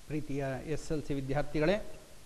ಪ್ರೀತಿಯ S L C ವಿದ್ಯಾರ್ಥಿಗಳೇ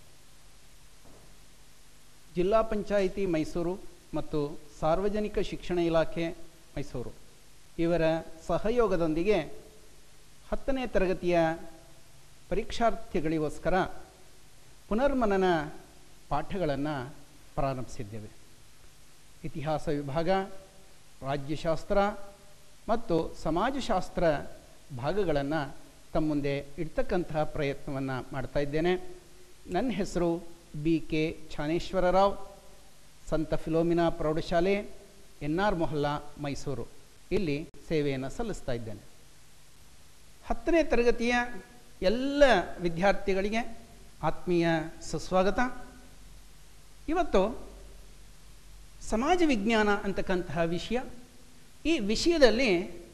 ಜಿಲ್ಲಾ ಪಂಚಾಯಿತಿ ಮೈಸೂರು ಮತ್ತು ಸಾರ್ವಜನಿಕ ಶಿಕ್ಷಣ ಇಲಾಖೆ ಮೈಸೂರು ಇವರ ಸಹಯೋಗದೊಂದಿಗೆ ಹತ್ತನೇ ತರಗತಿಯ ಪರೀಕ್ಷಾರ್ಥಿಗಳಿಗೋಸ್ಕರ ಪುನರ್ಮನನ ಪಾಠಗಳನ್ನು ಪ್ರಾರಂಭಿಸಿದ್ದೇವೆ ಇತಿಹಾಸ ವಿಭಾಗ ರಾಜ್ಯಶಾಸ್ತ್ರ ಮತ್ತು ಸಮಾಜಶಾಸ್ತ್ರ ಭಾಗಗಳನ್ನು ತಮ್ಮ ಮುಂದೆ ಇಡ್ತಕ್ಕಂತಹ ಪ್ರಯತ್ನವನ್ನು ಮಾಡ್ತಾ ಇದ್ದೇನೆ ನನ್ನ ಹೆಸರು ಬಿ ಕೆ ಛಾನೇಶ್ವರರಾವ್ ಸಂತ ಫಿಲೋಮಿನಾ ಪ್ರೌಢಶಾಲೆ ಎನ್ ಆರ್ ಮೊಹಲ್ಲಾ ಮೈಸೂರು ಇಲ್ಲಿ ಸೇವೆಯನ್ನು ಸಲ್ಲಿಸ್ತಾ ಇದ್ದೇನೆ ಹತ್ತನೇ ತರಗತಿಯ ಎಲ್ಲ ವಿದ್ಯಾರ್ಥಿಗಳಿಗೆ ಆತ್ಮೀಯ ಸುಸ್ವಾಗತ ಇವತ್ತು ಸಮಾಜ ವಿಜ್ಞಾನ ಅಂತಕ್ಕಂತಹ ವಿಷಯ ಈ ವಿಷಯದಲ್ಲಿ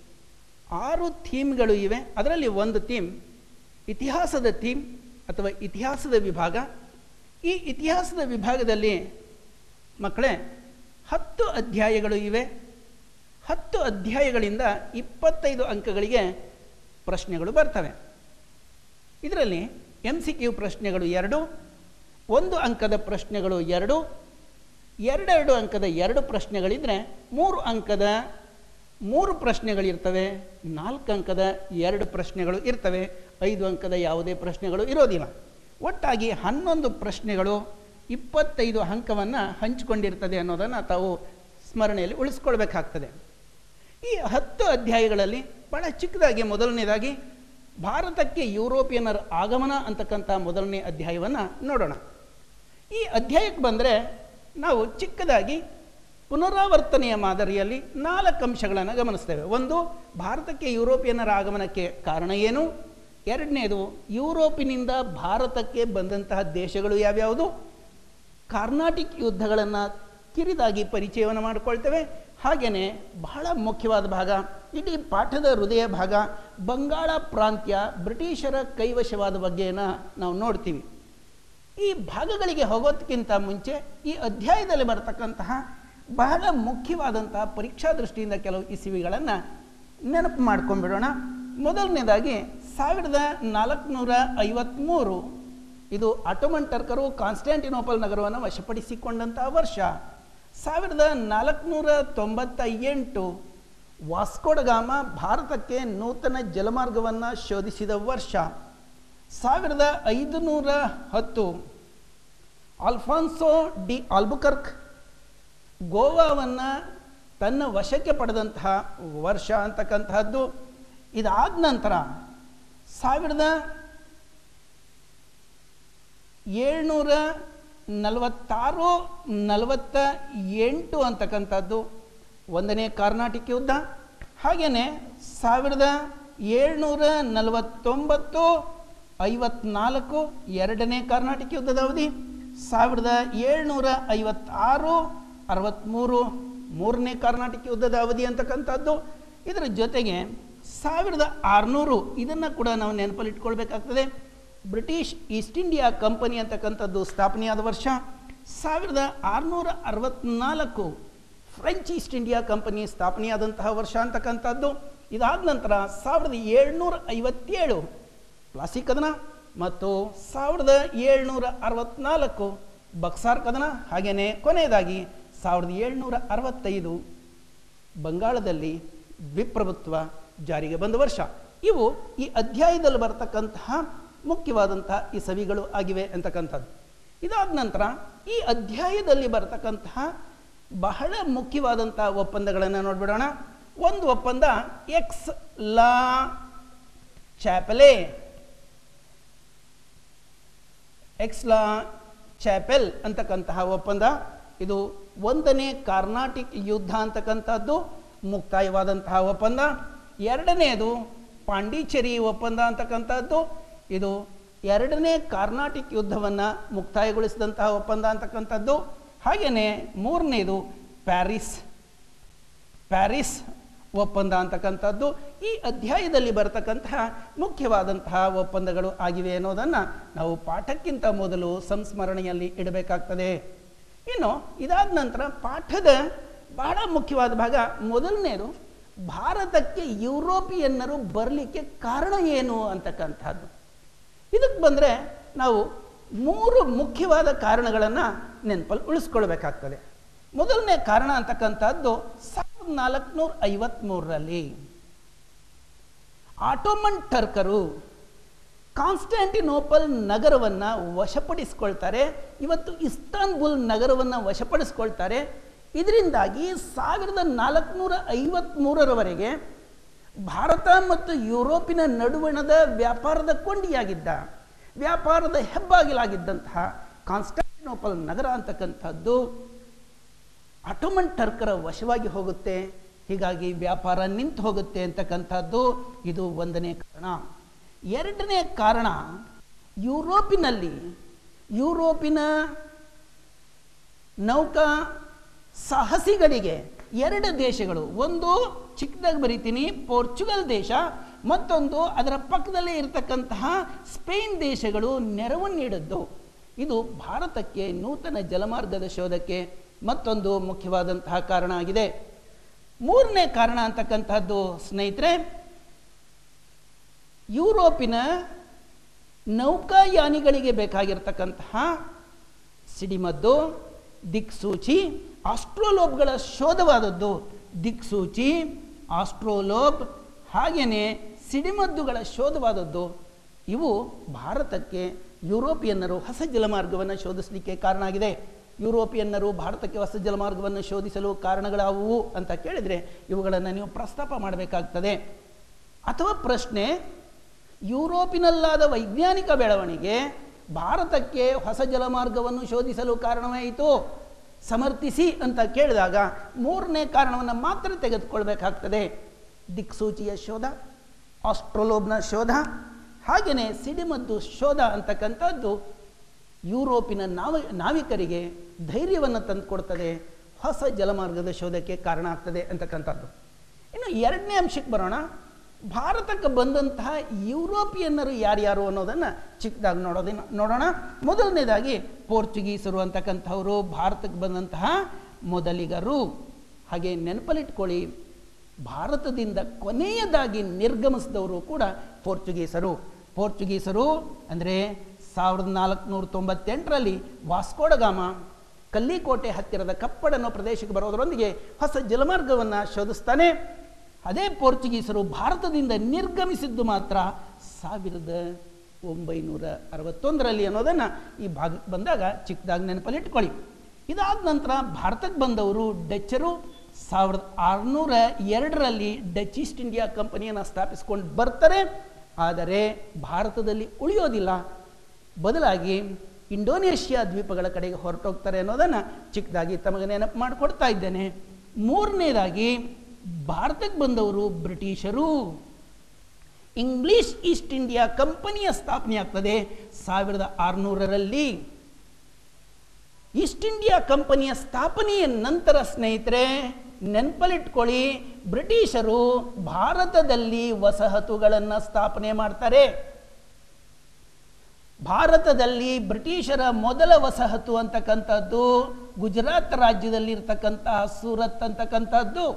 ಆರು ಥೀಮ್ಗಳು ಇವೆ ಅದರಲ್ಲಿ ಒಂದು ಥೀಮ್ ಇತಿಹಾಸದ ಥೀಮ್ ಅಥವಾ ಇತಿಹಾಸದ ವಿಭಾಗ ಈ ಇತಿಹಾಸದ ವಿಭಾಗದಲ್ಲಿ ಮಕ್ಕಳೇ ಹತ್ತು ಅಧ್ಯಾಯಗಳು ಇವೆ ಹತ್ತು ಅಧ್ಯಾಯಗಳಿಂದ ಇಪ್ಪತ್ತೈದು ಅಂಕಗಳಿಗೆ ಪ್ರಶ್ನೆಗಳು ಬರ್ತವೆ ಇದರಲ್ಲಿ ಎಮ್ ಸಿ ಕ್ಯೂ ಪ್ರಶ್ನೆಗಳು ಎರಡು ಒಂದು ಅಂಕದ ಪ್ರಶ್ನೆಗಳು ಎರಡು ಎರಡೆರಡು ಅಂಕದ ಎರಡು ಪ್ರಶ್ನೆಗಳಿದ್ದರೆ ಮೂರು ಅಂಕದ ಮೂರು ಪ್ರಶ್ನೆಗಳಿರ್ತವೆ ನಾಲ್ಕು ಅಂಕದ ಎರಡು ಪ್ರಶ್ನೆಗಳು ಇರ್ತವೆ ಐದು ಅಂಕದ ಯಾವುದೇ ಪ್ರಶ್ನೆಗಳು ಇರೋದಿಲ್ಲ ಒಟ್ಟಾಗಿ ಹನ್ನೊಂದು ಪ್ರಶ್ನೆಗಳು ಇಪ್ಪತ್ತೈದು ಅಂಕವನ್ನು ಹಂಚಿಕೊಂಡಿರ್ತದೆ ಅನ್ನೋದನ್ನು ತಾವು ಸ್ಮರಣೆಯಲ್ಲಿ ಉಳಿಸ್ಕೊಳ್ಬೇಕಾಗ್ತದೆ ಈ ಹತ್ತು ಅಧ್ಯಾಯಗಳಲ್ಲಿ ಭಾಳ ಚಿಕ್ಕದಾಗಿ ಮೊದಲನೇದಾಗಿ ಭಾರತಕ್ಕೆ ಯುರೋಪಿಯನ್ನರ ಆಗಮನ ಅಂತಕ್ಕಂಥ ಮೊದಲನೇ ಅಧ್ಯಾಯವನ್ನು ನೋಡೋಣ ಈ ಅಧ್ಯಾಯಕ್ಕೆ ಬಂದರೆ ನಾವು ಚಿಕ್ಕದಾಗಿ ಪುನರಾವರ್ತನೆಯ ಮಾದರಿಯಲ್ಲಿ ನಾಲ್ಕು ಅಂಶಗಳನ್ನು ಗಮನಿಸ್ತೇವೆ ಒಂದು ಭಾರತಕ್ಕೆ ಯುರೋಪಿಯನ್ನರ ಆಗಮನಕ್ಕೆ ಕಾರಣ ಏನು ಎರಡನೇದು ಯುರೋಪಿನಿಂದ ಭಾರತಕ್ಕೆ ಬಂದಂತಹ ದೇಶಗಳು ಯಾವ್ಯಾವುದು ಕಾರ್ನಾಟಿಕ್ ಯುದ್ಧಗಳನ್ನು ಕಿರಿದಾಗಿ ಪರಿಚಯವನ್ನು ಮಾಡಿಕೊಳ್ತೇವೆ ಹಾಗೆಯೇ ಬಹಳ ಮುಖ್ಯವಾದ ಭಾಗ ಇಡೀ ಪಾಠದ ಹೃದಯ ಭಾಗ ಬಂಗಾಳ ಪ್ರಾಂತ್ಯ ಬ್ರಿಟಿಷರ ಕೈವಶವಾದ ಬಗ್ಗೆನ ನಾವು ನೋಡ್ತೀವಿ ಈ ಭಾಗಗಳಿಗೆ ಹೋಗೋದಕ್ಕಿಂತ ಮುಂಚೆ ಈ ಅಧ್ಯಾಯದಲ್ಲಿ ಬರತಕ್ಕಂತಹ ಬಹಳ ಮುಖ್ಯವಾದಂತಹ ಪರೀಕ್ಷಾ ದೃಷ್ಟಿಯಿಂದ ಕೆಲವು ಇಸಿವಿಗಳನ್ನು ನೆನಪು ಮಾಡ್ಕೊಂಡ್ಬಿಡೋಣ ಮೊದಲನೇದಾಗಿ ಸಾವಿರದ ನಾಲ್ಕುನೂರ ಐವತ್ತ್ಮೂರು ಇದು ಆಟೋಮನ್ ಟರ್ಕರು ಕಾನ್ಸ್ಟ್ಯಾಂಟಿನೋಪಲ್ ನಗರವನ್ನು ವಶಪಡಿಸಿಕೊಂಡಂತಹ ವರ್ಷ ಸಾವಿರದ ನಾಲ್ಕುನೂರ ತೊಂಬತ್ತ ಎಂಟು ವಾಸ್ಕೋಡಗಾಮ ಭಾರತಕ್ಕೆ ನೂತನ ಜಲಮಾರ್ಗವನ್ನು ಶೋಧಿಸಿದ ವರ್ಷ ಸಾವಿರದ ಐದುನೂರ ಹತ್ತು ಆಲ್ಫಾನ್ಸೋ ಡಿ ಆಲ್ಬುಕರ್ಕ್ ಗೋವಾವನ್ನು ತನ್ನ ವಶಕ್ಕೆ ಪಡೆದಂತಹ ವರ್ಷ ಅಂತಕ್ಕಂತಹದ್ದು ಇದಾದ ನಂತರ ಸಾವಿರದ ಏಳ್ನೂರ ನಲವತ್ತಾರು ನಲವತ್ತ ಎಂಟು ಅಂತಕ್ಕಂಥದ್ದು ಒಂದನೇ ಕಾರ್ನಾಟಿಕ್ ಯುದ್ಧ ಹಾಗೆಯೇ ಸಾವಿರದ ಏಳ್ನೂರ ನಲವತ್ತೊಂಬತ್ತು ಐವತ್ನಾಲ್ಕು ಎರಡನೇ ಕರ್ನಾಟಕ ಯುದ್ಧದ ಅವಧಿ ಸಾವಿರದ ಏಳ್ನೂರ ಐವತ್ತಾರು ಅರವತ್ತ್ಮೂರು ಮೂರನೇ ಕರ್ನಾಟಕ ಯುದ್ಧದ ಅವಧಿ ಅಂತಕ್ಕಂಥದ್ದು ಇದರ ಜೊತೆಗೆ ಸಾವಿರದ ಆರುನೂರು ಇದನ್ನು ಕೂಡ ನಾವು ನೆನಪಲ್ಲಿ ಇಟ್ಕೊಳ್ಬೇಕಾಗ್ತದೆ ಬ್ರಿಟಿಷ್ ಈಸ್ಟ್ ಇಂಡಿಯಾ ಕಂಪನಿ ಅಂತಕ್ಕಂಥದ್ದು ಸ್ಥಾಪನೆಯಾದ ವರ್ಷ ಸಾವಿರದ ಆರುನೂರ ಅರವತ್ತ್ನಾಲ್ಕು ಫ್ರೆಂಚ್ ಈಸ್ಟ್ ಇಂಡಿಯಾ ಕಂಪನಿ ಸ್ಥಾಪನೆಯಾದಂತಹ ವರ್ಷ ಅಂತಕ್ಕಂಥದ್ದು ಇದಾದ ನಂತರ ಸಾವಿರದ ಏಳ್ನೂರ ಐವತ್ತೇಳು ಪ್ಲಾಸಿ ಕದನ ಮತ್ತು ಸಾವಿರದ ಏಳ್ನೂರ ಅರವತ್ತ್ನಾಲ್ಕು ಬಕ್ಸಾರ್ ಕದನ ಹಾಗೆಯೇ ಕೊನೆಯದಾಗಿ ಸಾವಿರದ ಏಳ್ನೂರ ಅರವತ್ತೈದು ಬಂಗಾಳದಲ್ಲಿ ದ್ವಿಪ್ರಭುತ್ವ ಜಾರಿಗೆ ಬಂದ ವರ್ಷ ಇವು ಈ ಅಧ್ಯಾಯದಲ್ಲಿ ಬರತಕ್ಕಂತಹ ಮುಖ್ಯವಾದಂತಹ ಈ ಸವಿಗಳು ಆಗಿವೆ ಅಂತಕ್ಕಂಥದ್ದು ಇದಾದ ನಂತರ ಈ ಅಧ್ಯಾಯದಲ್ಲಿ ಬರತಕ್ಕಂತಹ ಬಹಳ ಮುಖ್ಯವಾದಂತಹ ಒಪ್ಪಂದಗಳನ್ನು ನೋಡ್ಬಿಡೋಣ ಒಂದು ಒಪ್ಪಂದ ಎಕ್ಸ್ ಲಾ ಚಾಪಲೆ ಎಕ್ಸ್ಲಾ ಚಾಪೆಲ್ ಅಂತಕ್ಕಂತಹ ಒಪ್ಪಂದ ಇದು ಒಂದನೇ ಕಾರ್ನಾಟಿಕ್ ಯುದ್ಧ ಅಂತಕ್ಕಂಥದ್ದು ಮುಕ್ತಾಯವಾದಂತಹ ಒಪ್ಪಂದ ಎರಡನೆಯದು ಪಾಂಡಿಚೇರಿ ಒಪ್ಪಂದ ಅಂತಕ್ಕಂಥದ್ದು ಇದು ಎರಡನೇ ಕಾರ್ನಾಟಿಕ್ ಯುದ್ಧವನ್ನು ಮುಕ್ತಾಯಗೊಳಿಸಿದಂತಹ ಒಪ್ಪಂದ ಅಂತಕ್ಕಂಥದ್ದು ಹಾಗೆಯೇ ಮೂರನೇದು ಪ್ಯಾರಿಸ್ ಪ್ಯಾರಿಸ್ ಒಪ್ಪಂದ ಅಂತಕ್ಕಂಥದ್ದು ಈ ಅಧ್ಯಾಯದಲ್ಲಿ ಬರತಕ್ಕಂತಹ ಮುಖ್ಯವಾದಂತಹ ಒಪ್ಪಂದಗಳು ಆಗಿವೆ ಅನ್ನೋದನ್ನು ನಾವು ಪಾಠಕ್ಕಿಂತ ಮೊದಲು ಸಂಸ್ಮರಣೆಯಲ್ಲಿ ಇಡಬೇಕಾಗ್ತದೆ ಇನ್ನು ಇದಾದ ನಂತರ ಪಾಠದ ಬಹಳ ಮುಖ್ಯವಾದ ಭಾಗ ಮೊದಲನೇದು ಭಾರತಕ್ಕೆ ಯುರೋಪಿಯನ್ನರು ಬರಲಿಕ್ಕೆ ಕಾರಣ ಏನು ಅಂತಕ್ಕಂಥದ್ದು ಇದಕ್ಕೆ ಬಂದರೆ ನಾವು ಮೂರು ಮುಖ್ಯವಾದ ಕಾರಣಗಳನ್ನು ನೆನಪಲ್ಲಿ ಉಳಿಸ್ಕೊಳ್ಬೇಕಾಗ್ತದೆ ಮೊದಲನೇ ಕಾರಣ ಅಂತಕ್ಕಂಥದ್ದು ಸಾವಿರದ ನಾಲ್ಕುನೂರ ಐವತ್ತ್ಮೂರರಲ್ಲಿ ಆಟೋಮನ್ ಟರ್ಕರು ಕಾನ್ಸ್ಟ್ಯಾಂಟಿನೋಪಲ್ ನಗರವನ್ನು ವಶಪಡಿಸ್ಕೊಳ್ತಾರೆ ಇವತ್ತು ಇಸ್ತಾನ್ಬುಲ್ ನಗರವನ್ನು ವಶಪಡಿಸ್ಕೊಳ್ತಾರೆ ಇದರಿಂದಾಗಿ ಸಾವಿರದ ನಾಲ್ಕುನೂರ ಐವತ್ತ್ಮೂರರವರೆಗೆ ಭಾರತ ಮತ್ತು ಯುರೋಪಿನ ನಡುವಣದ ವ್ಯಾಪಾರದ ಕೊಂಡಿಯಾಗಿದ್ದ ವ್ಯಾಪಾರದ ಹೆಬ್ಬಾಗಿಲಾಗಿದ್ದಂತಹ ಕಾನ್ಸ್ಟ್ಯಾಂಟಿನೋಪಲ್ ನಗರ ಅಂತಕ್ಕಂಥದ್ದು ಆಟೋಮನ್ ಟರ್ಕರ ವಶವಾಗಿ ಹೋಗುತ್ತೆ ಹೀಗಾಗಿ ವ್ಯಾಪಾರ ನಿಂತು ಹೋಗುತ್ತೆ ಅಂತಕ್ಕಂಥದ್ದು ಇದು ಒಂದನೇ ಕಾರಣ ಎರಡನೇ ಕಾರಣ ಯುರೋಪಿನಲ್ಲಿ ಯುರೋಪಿನ ನೌಕಾ ಸಾಹಸಿಗಳಿಗೆ ಎರಡು ದೇಶಗಳು ಒಂದು ಚಿಕ್ಕದಾಗಿ ಬರಿತೀನಿ ಪೋರ್ಚುಗಲ್ ದೇಶ ಮತ್ತೊಂದು ಅದರ ಪಕ್ಕದಲ್ಲೇ ಇರತಕ್ಕಂತಹ ಸ್ಪೇನ್ ದೇಶಗಳು ನೆರವು ನೀಡಿದ್ದು ಇದು ಭಾರತಕ್ಕೆ ನೂತನ ಜಲಮಾರ್ಗದ ಶೋಧಕ್ಕೆ ಮತ್ತೊಂದು ಮುಖ್ಯವಾದಂತಹ ಕಾರಣ ಆಗಿದೆ ಮೂರನೇ ಕಾರಣ ಅಂತಕ್ಕಂಥದ್ದು ಸ್ನೇಹಿತರೆ ಯುರೋಪಿನ ನೌಕಾಯಾನಿಗಳಿಗೆ ಬೇಕಾಗಿರ್ತಕ್ಕಂತಹ ಸಿಡಿಮದ್ದು ದಿಕ್ಸೂಚಿ ಆಸ್ಟ್ರೋಲೋಬ್ಗಳ ಶೋಧವಾದದ್ದು ದಿಕ್ಸೂಚಿ ಆಸ್ಟ್ರೋಲೋಬ್ ಹಾಗೆಯೇ ಸಿಡಿಮದ್ದುಗಳ ಶೋಧವಾದದ್ದು ಇವು ಭಾರತಕ್ಕೆ ಯುರೋಪಿಯನ್ನರು ಹೊಸ ಜಲಮಾರ್ಗವನ್ನು ಶೋಧಿಸಲಿಕ್ಕೆ ಕಾರಣ ಆಗಿದೆ ಯುರೋಪಿಯನ್ನರು ಭಾರತಕ್ಕೆ ಹೊಸ ಜಲಮಾರ್ಗವನ್ನು ಶೋಧಿಸಲು ಕಾರಣಗಳಾವುವು ಅಂತ ಕೇಳಿದರೆ ಇವುಗಳನ್ನು ನೀವು ಪ್ರಸ್ತಾಪ ಮಾಡಬೇಕಾಗ್ತದೆ ಅಥವಾ ಪ್ರಶ್ನೆ ಯುರೋಪಿನಲ್ಲಾದ ವೈಜ್ಞಾನಿಕ ಬೆಳವಣಿಗೆ ಭಾರತಕ್ಕೆ ಹೊಸ ಜಲಮಾರ್ಗವನ್ನು ಶೋಧಿಸಲು ಕಾರಣವಾಯಿತು ಸಮರ್ಥಿಸಿ ಅಂತ ಕೇಳಿದಾಗ ಮೂರನೇ ಕಾರಣವನ್ನು ಮಾತ್ರ ತೆಗೆದುಕೊಳ್ಬೇಕಾಗ್ತದೆ ದಿಕ್ಸೂಚಿಯ ಶೋಧ ಆಸ್ಟ್ರೋಲೋಬ್ನ ಶೋಧ ಹಾಗೆಯೇ ಸಿಡಿಮದ್ದು ಶೋಧ ಅಂತಕ್ಕಂಥದ್ದು ಯುರೋಪಿನ ನಾವ ನಾವಿಕರಿಗೆ ಧೈರ್ಯವನ್ನು ತಂದುಕೊಡ್ತದೆ ಹೊಸ ಜಲಮಾರ್ಗದ ಶೋಧಕ್ಕೆ ಕಾರಣ ಆಗ್ತದೆ ಅಂತಕ್ಕಂಥದ್ದು ಇನ್ನು ಎರಡನೇ ಅಂಶಕ್ಕೆ ಬರೋಣ ಭಾರತಕ್ಕೆ ಬಂದಂತಹ ಯುರೋಪಿಯನ್ನರು ಯಾರ್ಯಾರು ಅನ್ನೋದನ್ನು ಚಿಕ್ಕದಾಗಿ ನೋಡೋದಿನ ನೋಡೋಣ ಮೊದಲನೇದಾಗಿ ಪೋರ್ಚುಗೀಸರು ಅಂತಕ್ಕಂಥವರು ಭಾರತಕ್ಕೆ ಬಂದಂತಹ ಮೊದಲಿಗರು ಹಾಗೆ ನೆನಪಲ್ಲಿಟ್ಕೊಳ್ಳಿ ಭಾರತದಿಂದ ಕೊನೆಯದಾಗಿ ನಿರ್ಗಮಿಸಿದವರು ಕೂಡ ಪೋರ್ಚುಗೀಸರು ಪೋರ್ಚುಗೀಸರು ಅಂದರೆ ಸಾವಿರದ ನಾಲ್ಕುನೂರ ತೊಂಬತ್ತೆಂಟರಲ್ಲಿ ವಾಸ್ಕೋಡಗಾಮ ಕಲ್ಲಿಕೋಟೆ ಹತ್ತಿರದ ಕಪ್ಪಡ್ ಅನ್ನೋ ಪ್ರದೇಶಕ್ಕೆ ಬರೋದರೊಂದಿಗೆ ಹೊಸ ಜಲಮಾರ್ಗವನ್ನು ಶೋಧಿಸ್ತಾನೆ ಅದೇ ಪೋರ್ಚುಗೀಸರು ಭಾರತದಿಂದ ನಿರ್ಗಮಿಸಿದ್ದು ಮಾತ್ರ ಸಾವಿರದ ಒಂಬೈನೂರ ಅರವತ್ತೊಂದರಲ್ಲಿ ಅನ್ನೋದನ್ನು ಈ ಭಾಗಕ್ಕೆ ಬಂದಾಗ ಚಿಕ್ಕದಾಗಿ ನೆನಪಲ್ಲಿಟ್ಕೊಳ್ಳಿ ಇದಾದ ನಂತರ ಭಾರತಕ್ಕೆ ಬಂದವರು ಡಚ್ಚರು ಸಾವಿರದ ಆರುನೂರ ಎರಡರಲ್ಲಿ ಡಚ್ ಈಸ್ಟ್ ಇಂಡಿಯಾ ಕಂಪನಿಯನ್ನು ಸ್ಥಾಪಿಸ್ಕೊಂಡು ಬರ್ತಾರೆ ಆದರೆ ಭಾರತದಲ್ಲಿ ಉಳಿಯೋದಿಲ್ಲ ಬದಲಾಗಿ ಇಂಡೋನೇಷ್ಯಾ ದ್ವೀಪಗಳ ಕಡೆಗೆ ಹೊರಟೋಗ್ತಾರೆ ಅನ್ನೋದನ್ನು ಚಿಕ್ಕದಾಗಿ ತಮಗೆ ನೆನಪು ಮಾಡಿಕೊಡ್ತಾ ಇದ್ದೇನೆ ಮೂರನೇದಾಗಿ ಭಾರತಕ್ಕೆ ಬಂದವರು ಬ್ರಿಟಿಷರು ಇಂಗ್ಲಿಷ್ ಈಸ್ಟ್ ಇಂಡಿಯಾ ಕಂಪನಿಯ ಸ್ಥಾಪನೆ ಆಗ್ತದೆ ಸಾವಿರದ ಆರುನೂರರಲ್ಲಿ ಈಸ್ಟ್ ಇಂಡಿಯಾ ಕಂಪನಿಯ ಸ್ಥಾಪನೆಯ ನಂತರ ಸ್ನೇಹಿತರೆ ನೆನಪಲ್ಲಿಟ್ಕೊಳ್ಳಿ ಬ್ರಿಟಿಷರು ಭಾರತದಲ್ಲಿ ವಸಾಹತುಗಳನ್ನು ಸ್ಥಾಪನೆ ಮಾಡ್ತಾರೆ ಭಾರತದಲ್ಲಿ ಬ್ರಿಟಿಷರ ಮೊದಲ ವಸಾಹತು ಅಂತಕ್ಕಂಥದ್ದು ಗುಜರಾತ್ ರಾಜ್ಯದಲ್ಲಿರ್ತಕ್ಕಂತಹ ಸೂರತ್ ಅಂತಕ್ಕಂಥದ್ದು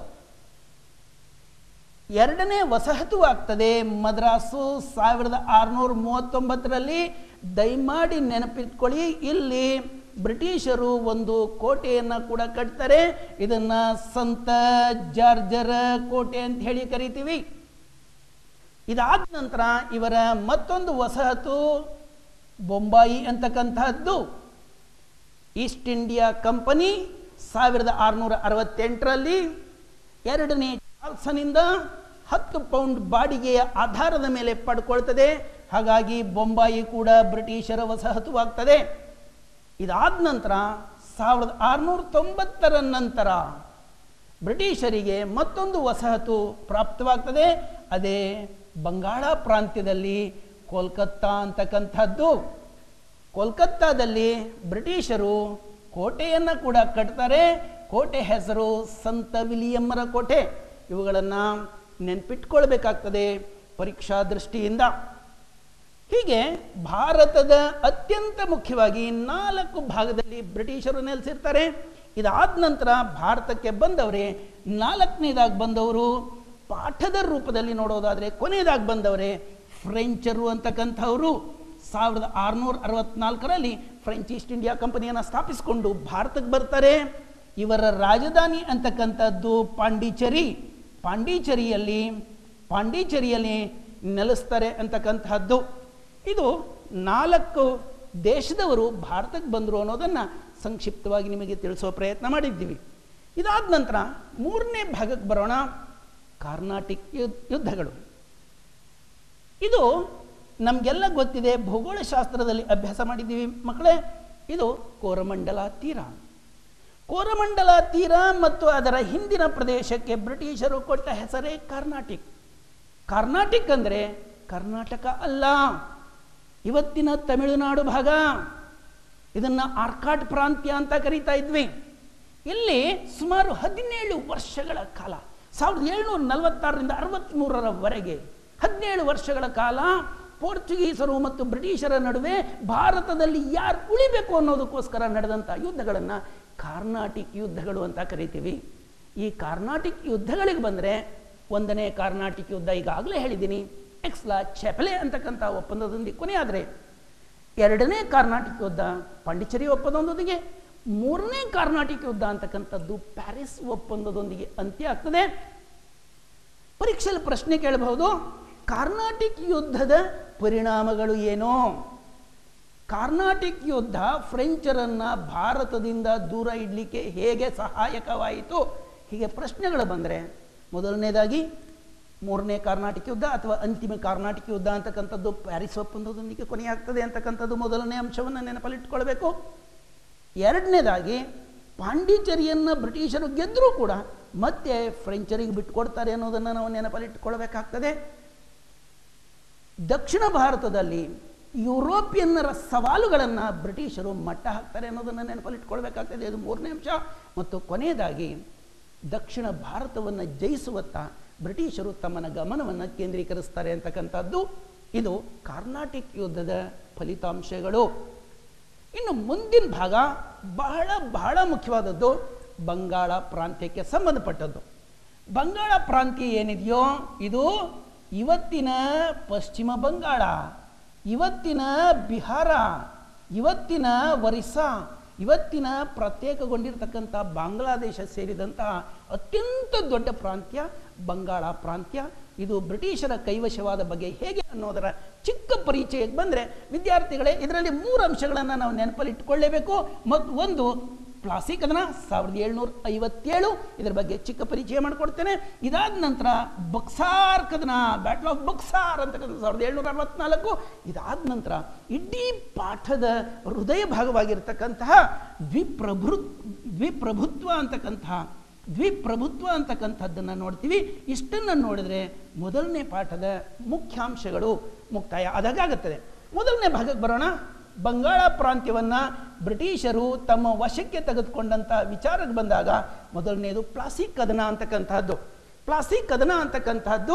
ಎರಡನೇ ವಸಾಹತು ಆಗ್ತದೆ ಮದ್ರಾಸು ಸಾವಿರದ ಆರುನೂರ ಮೂವತ್ತೊಂಬತ್ತರಲ್ಲಿ ದಯಮಾಡಿ ನೆನಪಿಟ್ಕೊಳ್ಳಿ ಇಲ್ಲಿ ಬ್ರಿಟಿಷರು ಒಂದು ಕೋಟೆಯನ್ನು ಕೂಡ ಕಟ್ತಾರೆ ಇದನ್ನ ಸಂತ ಜಾರ್ಜರ ಕೋಟೆ ಅಂತ ಹೇಳಿ ಕರಿತೀವಿ ಇದಾದ ನಂತರ ಇವರ ಮತ್ತೊಂದು ವಸಾಹತು ಬೊಂಬಾಯಿ ಅಂತಕ್ಕಂತಹದ್ದು ಈಸ್ಟ್ ಇಂಡಿಯಾ ಕಂಪನಿ ಸಾವಿರದ ಆರುನೂರ ಅರವತ್ತೆಂಟರಲ್ಲಿ ಎರಡನೇ ಚಾರ್ಲ್ಸನಿಂದ ಹತ್ತು ಪೌಂಡ್ ಬಾಡಿಗೆಯ ಆಧಾರದ ಮೇಲೆ ಪಡ್ಕೊಳ್ತದೆ ಹಾಗಾಗಿ ಬೊಂಬಾಯಿ ಕೂಡ ಬ್ರಿಟಿಷರ ವಸಾಹತುವಾಗ್ತದೆ ಇದಾದ ನಂತರ ಸಾವಿರದ ಆರುನೂರ ತೊಂಬತ್ತರ ನಂತರ ಬ್ರಿಟಿಷರಿಗೆ ಮತ್ತೊಂದು ವಸಾಹತು ಪ್ರಾಪ್ತವಾಗ್ತದೆ ಅದೇ ಬಂಗಾಳ ಪ್ರಾಂತ್ಯದಲ್ಲಿ ಕೋಲ್ಕತ್ತಾ ಅಂತಕ್ಕಂಥದ್ದು ಕೋಲ್ಕತ್ತಾದಲ್ಲಿ ಬ್ರಿಟಿಷರು ಕೋಟೆಯನ್ನು ಕೂಡ ಕಟ್ತಾರೆ ಕೋಟೆ ಹೆಸರು ಸಂತ ವಿಲಿಯಮ್ಮರ ಕೋಟೆ ಇವುಗಳನ್ನು ನೆನ್ಪಿಟ್ಕೊಳ್ಬೇಕಾಗ್ತದೆ ಪರೀಕ್ಷಾ ದೃಷ್ಟಿಯಿಂದ ಹೀಗೆ ಭಾರತದ ಅತ್ಯಂತ ಮುಖ್ಯವಾಗಿ ನಾಲ್ಕು ಭಾಗದಲ್ಲಿ ಬ್ರಿಟಿಷರು ನೆಲೆಸಿರ್ತಾರೆ ಇದಾದ ನಂತರ ಭಾರತಕ್ಕೆ ಬಂದವರೇ ನಾಲ್ಕನೇದಾಗಿ ಬಂದವರು ಪಾಠದ ರೂಪದಲ್ಲಿ ನೋಡೋದಾದರೆ ಕೊನೆಯದಾಗಿ ಬಂದವರೇ ಫ್ರೆಂಚರು ಅಂತಕ್ಕಂಥವರು ಸಾವಿರದ ಆರುನೂರ ಅರವತ್ನಾಲ್ಕರಲ್ಲಿ ಫ್ರೆಂಚ್ ಈಸ್ಟ್ ಇಂಡಿಯಾ ಕಂಪನಿಯನ್ನು ಸ್ಥಾಪಿಸಿಕೊಂಡು ಭಾರತಕ್ಕೆ ಬರ್ತಾರೆ ಇವರ ರಾಜಧಾನಿ ಅಂತಕ್ಕಂಥದ್ದು ಪಾಂಡಿಚೇರಿ ಪಾಂಡಿಚೇರಿಯಲ್ಲಿ ಪಾಂಡಿಚೇರಿಯಲ್ಲಿ ನೆಲೆಸ್ತಾರೆ ಅಂತಕ್ಕಂತಹದ್ದು ಇದು ನಾಲ್ಕು ದೇಶದವರು ಭಾರತಕ್ಕೆ ಬಂದರು ಅನ್ನೋದನ್ನು ಸಂಕ್ಷಿಪ್ತವಾಗಿ ನಿಮಗೆ ತಿಳಿಸೋ ಪ್ರಯತ್ನ ಮಾಡಿದ್ದೀವಿ ಇದಾದ ನಂತರ ಮೂರನೇ ಭಾಗಕ್ಕೆ ಬರೋಣ ಕಾರ್ನಾಟಿಕ್ ಯುದ್ಧ ಯುದ್ಧಗಳು ಇದು ನಮಗೆಲ್ಲ ಗೊತ್ತಿದೆ ಭೂಗೋಳಶಾಸ್ತ್ರದಲ್ಲಿ ಅಭ್ಯಾಸ ಮಾಡಿದ್ದೀವಿ ಮಕ್ಕಳೇ ಇದು ಕೋರಮಂಡಲ ತೀರ ಕೋರಮಂಡಲ ತೀರ ಮತ್ತು ಅದರ ಹಿಂದಿನ ಪ್ರದೇಶಕ್ಕೆ ಬ್ರಿಟಿಷರು ಕೊಟ್ಟ ಹೆಸರೇ ಕರ್ನಾಟಿಕ್ ಕರ್ನಾಟಿಕ್ ಅಂದರೆ ಕರ್ನಾಟಕ ಅಲ್ಲ ಇವತ್ತಿನ ತಮಿಳುನಾಡು ಭಾಗ ಇದನ್ನು ಆರ್ಕಾಟ್ ಪ್ರಾಂತ್ಯ ಅಂತ ಕರೀತಾ ಇದ್ವಿ ಇಲ್ಲಿ ಸುಮಾರು ಹದಿನೇಳು ವರ್ಷಗಳ ಕಾಲ ಸಾವಿರದ ಏಳ್ನೂರ ನಲವತ್ತಾರರಿಂದ ಅರವತ್ತ್ಮೂರರವರೆಗೆ ಹದಿನೇಳು ವರ್ಷಗಳ ಕಾಲ ಪೋರ್ಚುಗೀಸರು ಮತ್ತು ಬ್ರಿಟಿಷರ ನಡುವೆ ಭಾರತದಲ್ಲಿ ಯಾರು ಉಳಿಬೇಕು ಅನ್ನೋದಕ್ಕೋಸ್ಕರ ನಡೆದಂಥ ಯುದ್ಧಗಳನ್ನು ಕಾರ್ನಾಟಿಕ್ ಯುದ್ಧಗಳು ಅಂತ ಕರಿತೀವಿ ಈ ಕಾರ್ನಾಟಿಕ್ ಯುದ್ಧಗಳಿಗೆ ಬಂದರೆ ಒಂದನೇ ಕಾರ್ನಾಟಿಕ್ ಯುದ್ಧ ಈಗಾಗಲೇ ಹೇಳಿದ್ದೀನಿ ಎಕ್ಸ್ಲಾ ಚೆಪಲೆ ಅಂತಕ್ಕಂಥ ಒಪ್ಪಂದದೊಂದಿಗೆ ಕೊನೆಯಾದರೆ ಎರಡನೇ ಕಾರ್ನಾಟಿಕ್ ಯುದ್ಧ ಪಾಂಡಿಚೇರಿ ಒಪ್ಪಂದದೊಂದಿಗೆ ಮೂರನೇ ಕಾರ್ನಾಟಿಕ್ ಯುದ್ಧ ಅಂತಕ್ಕಂಥದ್ದು ಪ್ಯಾರಿಸ್ ಒಪ್ಪಂದದೊಂದಿಗೆ ಅಂತ್ಯ ಆಗ್ತದೆ ಪರೀಕ್ಷೆಯಲ್ಲಿ ಪ್ರಶ್ನೆ ಕೇಳಬಹುದು ಕಾರ್ನಾಟಿಕ್ ಯುದ್ಧದ ಪರಿಣಾಮಗಳು ಏನು ಕಾರ್ನಾಟಿಕ್ ಯುದ್ಧ ಫ್ರೆಂಚರನ್ನ ಭಾರತದಿಂದ ದೂರ ಇಡಲಿಕ್ಕೆ ಹೇಗೆ ಸಹಾಯಕವಾಯಿತು ಹೀಗೆ ಪ್ರಶ್ನೆಗಳು ಬಂದರೆ ಮೊದಲನೇದಾಗಿ ಮೂರನೇ ಕಾರ್ನಾಟಿಕ್ ಯುದ್ಧ ಅಥವಾ ಅಂತಿಮ ಕಾರ್ನಾಟಿಕ್ ಯುದ್ಧ ಅಂತಕ್ಕಂಥದ್ದು ಪ್ಯಾರಿಸ್ ಒಪ್ಪಂದದೊಂದಿಗೆ ಕೊನೆಯಾಗ್ತದೆ ಅಂತಕ್ಕಂಥದ್ದು ಮೊದಲನೇ ಅಂಶವನ್ನು ನೆನಪಲ್ಲಿಟ್ಕೊಳ್ಬೇಕು ಎರಡನೇದಾಗಿ ಪಾಂಡಿಚೇರಿಯನ್ನು ಬ್ರಿಟಿಷರು ಗೆದ್ದರೂ ಕೂಡ ಮತ್ತೆ ಫ್ರೆಂಚರಿಗೆ ಬಿಟ್ಕೊಡ್ತಾರೆ ಅನ್ನೋದನ್ನು ನಾವು ನೆನಪಲ್ಲಿಟ್ಕೊಳ್ಬೇಕಾಗ್ತದೆ ದಕ್ಷಿಣ ಭಾರತದಲ್ಲಿ ಯುರೋಪಿಯನ್ನರ ಸವಾಲುಗಳನ್ನು ಬ್ರಿಟಿಷರು ಮಟ್ಟ ಹಾಕ್ತಾರೆ ಅನ್ನೋದನ್ನು ನೆನಪಲ್ಲಿಟ್ಕೊಳ್ಬೇಕಾಗ್ತದೆ ಇದು ಮೂರನೇ ಅಂಶ ಮತ್ತು ಕೊನೆಯದಾಗಿ ದಕ್ಷಿಣ ಭಾರತವನ್ನು ಜಯಿಸುವತ್ತ ಬ್ರಿಟಿಷರು ತಮ್ಮನ ಗಮನವನ್ನು ಕೇಂದ್ರೀಕರಿಸ್ತಾರೆ ಅಂತಕ್ಕಂಥದ್ದು ಇದು ಕಾರ್ನಾಟಿಕ್ ಯುದ್ಧದ ಫಲಿತಾಂಶಗಳು ಇನ್ನು ಮುಂದಿನ ಭಾಗ ಬಹಳ ಬಹಳ ಮುಖ್ಯವಾದದ್ದು ಬಂಗಾಳ ಪ್ರಾಂತ್ಯಕ್ಕೆ ಸಂಬಂಧಪಟ್ಟದ್ದು ಬಂಗಾಳ ಪ್ರಾಂತ್ಯ ಏನಿದೆಯೋ ಇದು ಇವತ್ತಿನ ಪಶ್ಚಿಮ ಬಂಗಾಳ ಇವತ್ತಿನ ಬಿಹಾರ ಇವತ್ತಿನ ಒರಿಸ್ಸಾ ಇವತ್ತಿನ ಪ್ರತ್ಯೇಕಗೊಂಡಿರ್ತಕ್ಕಂಥ ಬಾಂಗ್ಲಾದೇಶ ಸೇರಿದಂತಹ ಅತ್ಯಂತ ದೊಡ್ಡ ಪ್ರಾಂತ್ಯ ಬಂಗಾಳ ಪ್ರಾಂತ್ಯ ಇದು ಬ್ರಿಟಿಷರ ಕೈವಶವಾದ ಬಗ್ಗೆ ಹೇಗೆ ಅನ್ನೋದರ ಚಿಕ್ಕ ಪರಿಚಯಕ್ಕೆ ಬಂದರೆ ವಿದ್ಯಾರ್ಥಿಗಳೇ ಇದರಲ್ಲಿ ಮೂರು ಅಂಶಗಳನ್ನು ನಾವು ನೆನಪಲ್ಲಿ ಇಟ್ಕೊಳ್ಳೇಬೇಕು ಮತ್ತು ಒಂದು ಪ್ಲಾಸಿ ಕದನ ಸಾವಿರದ ಏಳ್ನೂರ ಐವತ್ತೇಳು ಇದರ ಬಗ್ಗೆ ಚಿಕ್ಕ ಪರಿಚಯ ಮಾಡಿಕೊಡ್ತೇನೆ ಇದಾದ ನಂತರ ಬಕ್ಸಾರ್ ಕದನ ಬ್ಯಾಟಲ್ ಆಫ್ ಬಕ್ಸಾರ್ ಅಂತಕ್ಕಂಥ ಸಾವಿರದ ಏಳ್ನೂರ ಅರವತ್ನಾಲ್ಕು ಇದಾದ ನಂತರ ಇಡೀ ಪಾಠದ ಹೃದಯ ಭಾಗವಾಗಿರ್ತಕ್ಕಂತಹ ದ್ವಿಪ್ರಭು ದ್ವಿಪ್ರಭುತ್ವ ಅಂತಕ್ಕಂತಹ ದ್ವಿಪ್ರಭುತ್ವ ಅಂತಕ್ಕಂಥದ್ದನ್ನು ನೋಡ್ತೀವಿ ಇಷ್ಟನ್ನು ನೋಡಿದ್ರೆ ಮೊದಲನೇ ಪಾಠದ ಮುಖ್ಯಾಂಶಗಳು ಮುಕ್ತಾಯ ಆದಾಗುತ್ತದೆ ಮೊದಲನೇ ಭಾಗಕ್ಕೆ ಬರೋಣ ಬಂಗಾಳ ಪ್ರಾಂತ್ಯವನ್ನು ಬ್ರಿಟಿಷರು ತಮ್ಮ ವಶಕ್ಕೆ ತೆಗೆದುಕೊಂಡಂಥ ವಿಚಾರಕ್ಕೆ ಬಂದಾಗ ಮೊದಲನೇದು ಪ್ಲಾಸಿಕ್ ಕದನ ಅಂತಕ್ಕಂಥದ್ದು ಪ್ಲಾಸಿಕ್ ಕದನ ಅಂತಕ್ಕಂಥದ್ದು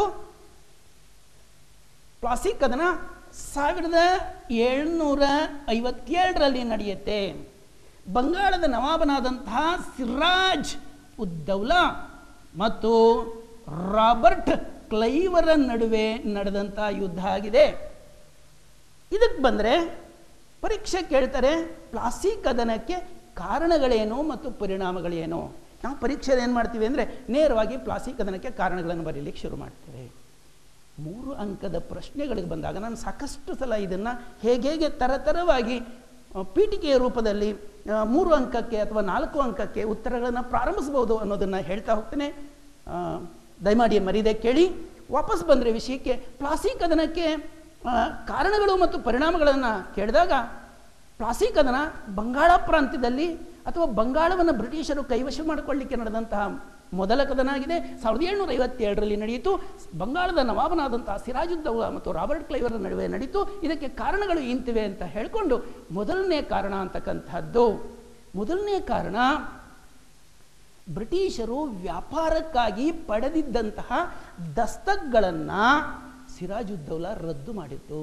ಪ್ಲಾಸಿಕ್ ಕದನ ಸಾವಿರದ ಏಳ್ನೂರ ಐವತ್ತೇಳರಲ್ಲಿ ನಡೆಯುತ್ತೆ ಬಂಗಾಳದ ನವಾಬನಾದಂತಹ ಸಿರಾಜ್ ಉದ್ದೌಲಾ ಮತ್ತು ರಾಬರ್ಟ್ ಕ್ಲೈವರ ನಡುವೆ ನಡೆದಂಥ ಯುದ್ಧ ಆಗಿದೆ ಇದಕ್ಕೆ ಬಂದರೆ ಪರೀಕ್ಷೆ ಕೇಳ್ತಾರೆ ಪ್ಲಾಸಿ ಕದನಕ್ಕೆ ಕಾರಣಗಳೇನು ಮತ್ತು ಪರಿಣಾಮಗಳೇನು ನಾವು ಪರೀಕ್ಷೆಯಲ್ಲಿ ಏನು ಮಾಡ್ತೀವಿ ಅಂದರೆ ನೇರವಾಗಿ ಪ್ಲಾಸಿ ಕದನಕ್ಕೆ ಕಾರಣಗಳನ್ನು ಬರೀಲಿಕ್ಕೆ ಶುರು ಮಾಡ್ತೇವೆ ಮೂರು ಅಂಕದ ಪ್ರಶ್ನೆಗಳಿಗೆ ಬಂದಾಗ ನಾನು ಸಾಕಷ್ಟು ಸಲ ಇದನ್ನು ಹೇಗೆ ಹೇಗೆ ತರತರವಾಗಿ ಆ, ಪೀಠಿಕೆಯ ರೂಪದಲ್ಲಿ ಆ, ಮೂರು ಅಂಕಕ್ಕೆ ಅಥವಾ ನಾಲ್ಕು ಅಂಕಕ್ಕೆ ಉತ್ತರಗಳನ್ನು ಪ್ರಾರಂಭಿಸ್ಬೋದು ಅನ್ನೋದನ್ನು ಹೇಳ್ತಾ ಹೋಗ್ತೇನೆ ಆ, ದಯಮಾಡಿ ಮರೀದೆ ಕೇಳಿ ವಾಪಸ್ ಬಂದರೆ ವಿಷಯಕ್ಕೆ ಪ್ಲಾಸಿ ಕದನಕ್ಕೆ ಆ, ಕಾರಣಗಳು ಮತ್ತು ಪರಿಣಾಮಗಳನ್ನು ಕೇಳಿದಾಗ ಪ್ಲಾಸಿ ಕದನ ಬಂಗಾಳ ಪ್ರಾಂತ್ಯದಲ್ಲಿ ಅಥವಾ ಬಂಗಾಳವನ್ನು ಬ್ರಿಟಿಷರು ಕೈವಶ ಮಾಡಿಕೊಳ್ಳಿಕ್ಕೆ ನಡೆದಂತಹ ಮೊದಲ ಕದನ ಆಗಿದೆ ಸಾವಿರದ ಏಳ್ನೂರ ಐವತ್ತೇಳರಲ್ಲಿ ನಡೆಯಿತು ಬಂಗಾಳದ ನವಾಬನಾದಂತಹ ಸಿರಾಜುದ್ದೌಲಾ ಮತ್ತು ರಾಬರ್ಟ್ ಕ್ಲೈವರ ನಡುವೆ ನಡೀತು ಇದಕ್ಕೆ ಕಾರಣಗಳು ಇಂತಿವೆ ಅಂತ ಹೇಳಿಕೊಂಡು ಮೊದಲನೇ ಕಾರಣ ಅಂತಕ್ಕಂಥದ್ದು ಮೊದಲನೇ ಕಾರಣ ಬ್ರಿಟಿಷರು ವ್ಯಾಪಾರಕ್ಕಾಗಿ ಪಡೆದಿದ್ದಂತಹ ದಸ್ತಕ್ಗಳನ್ನು ಸಿರಾಜುದ್ದೌಲಾ ರದ್ದು ಮಾಡಿತ್ತು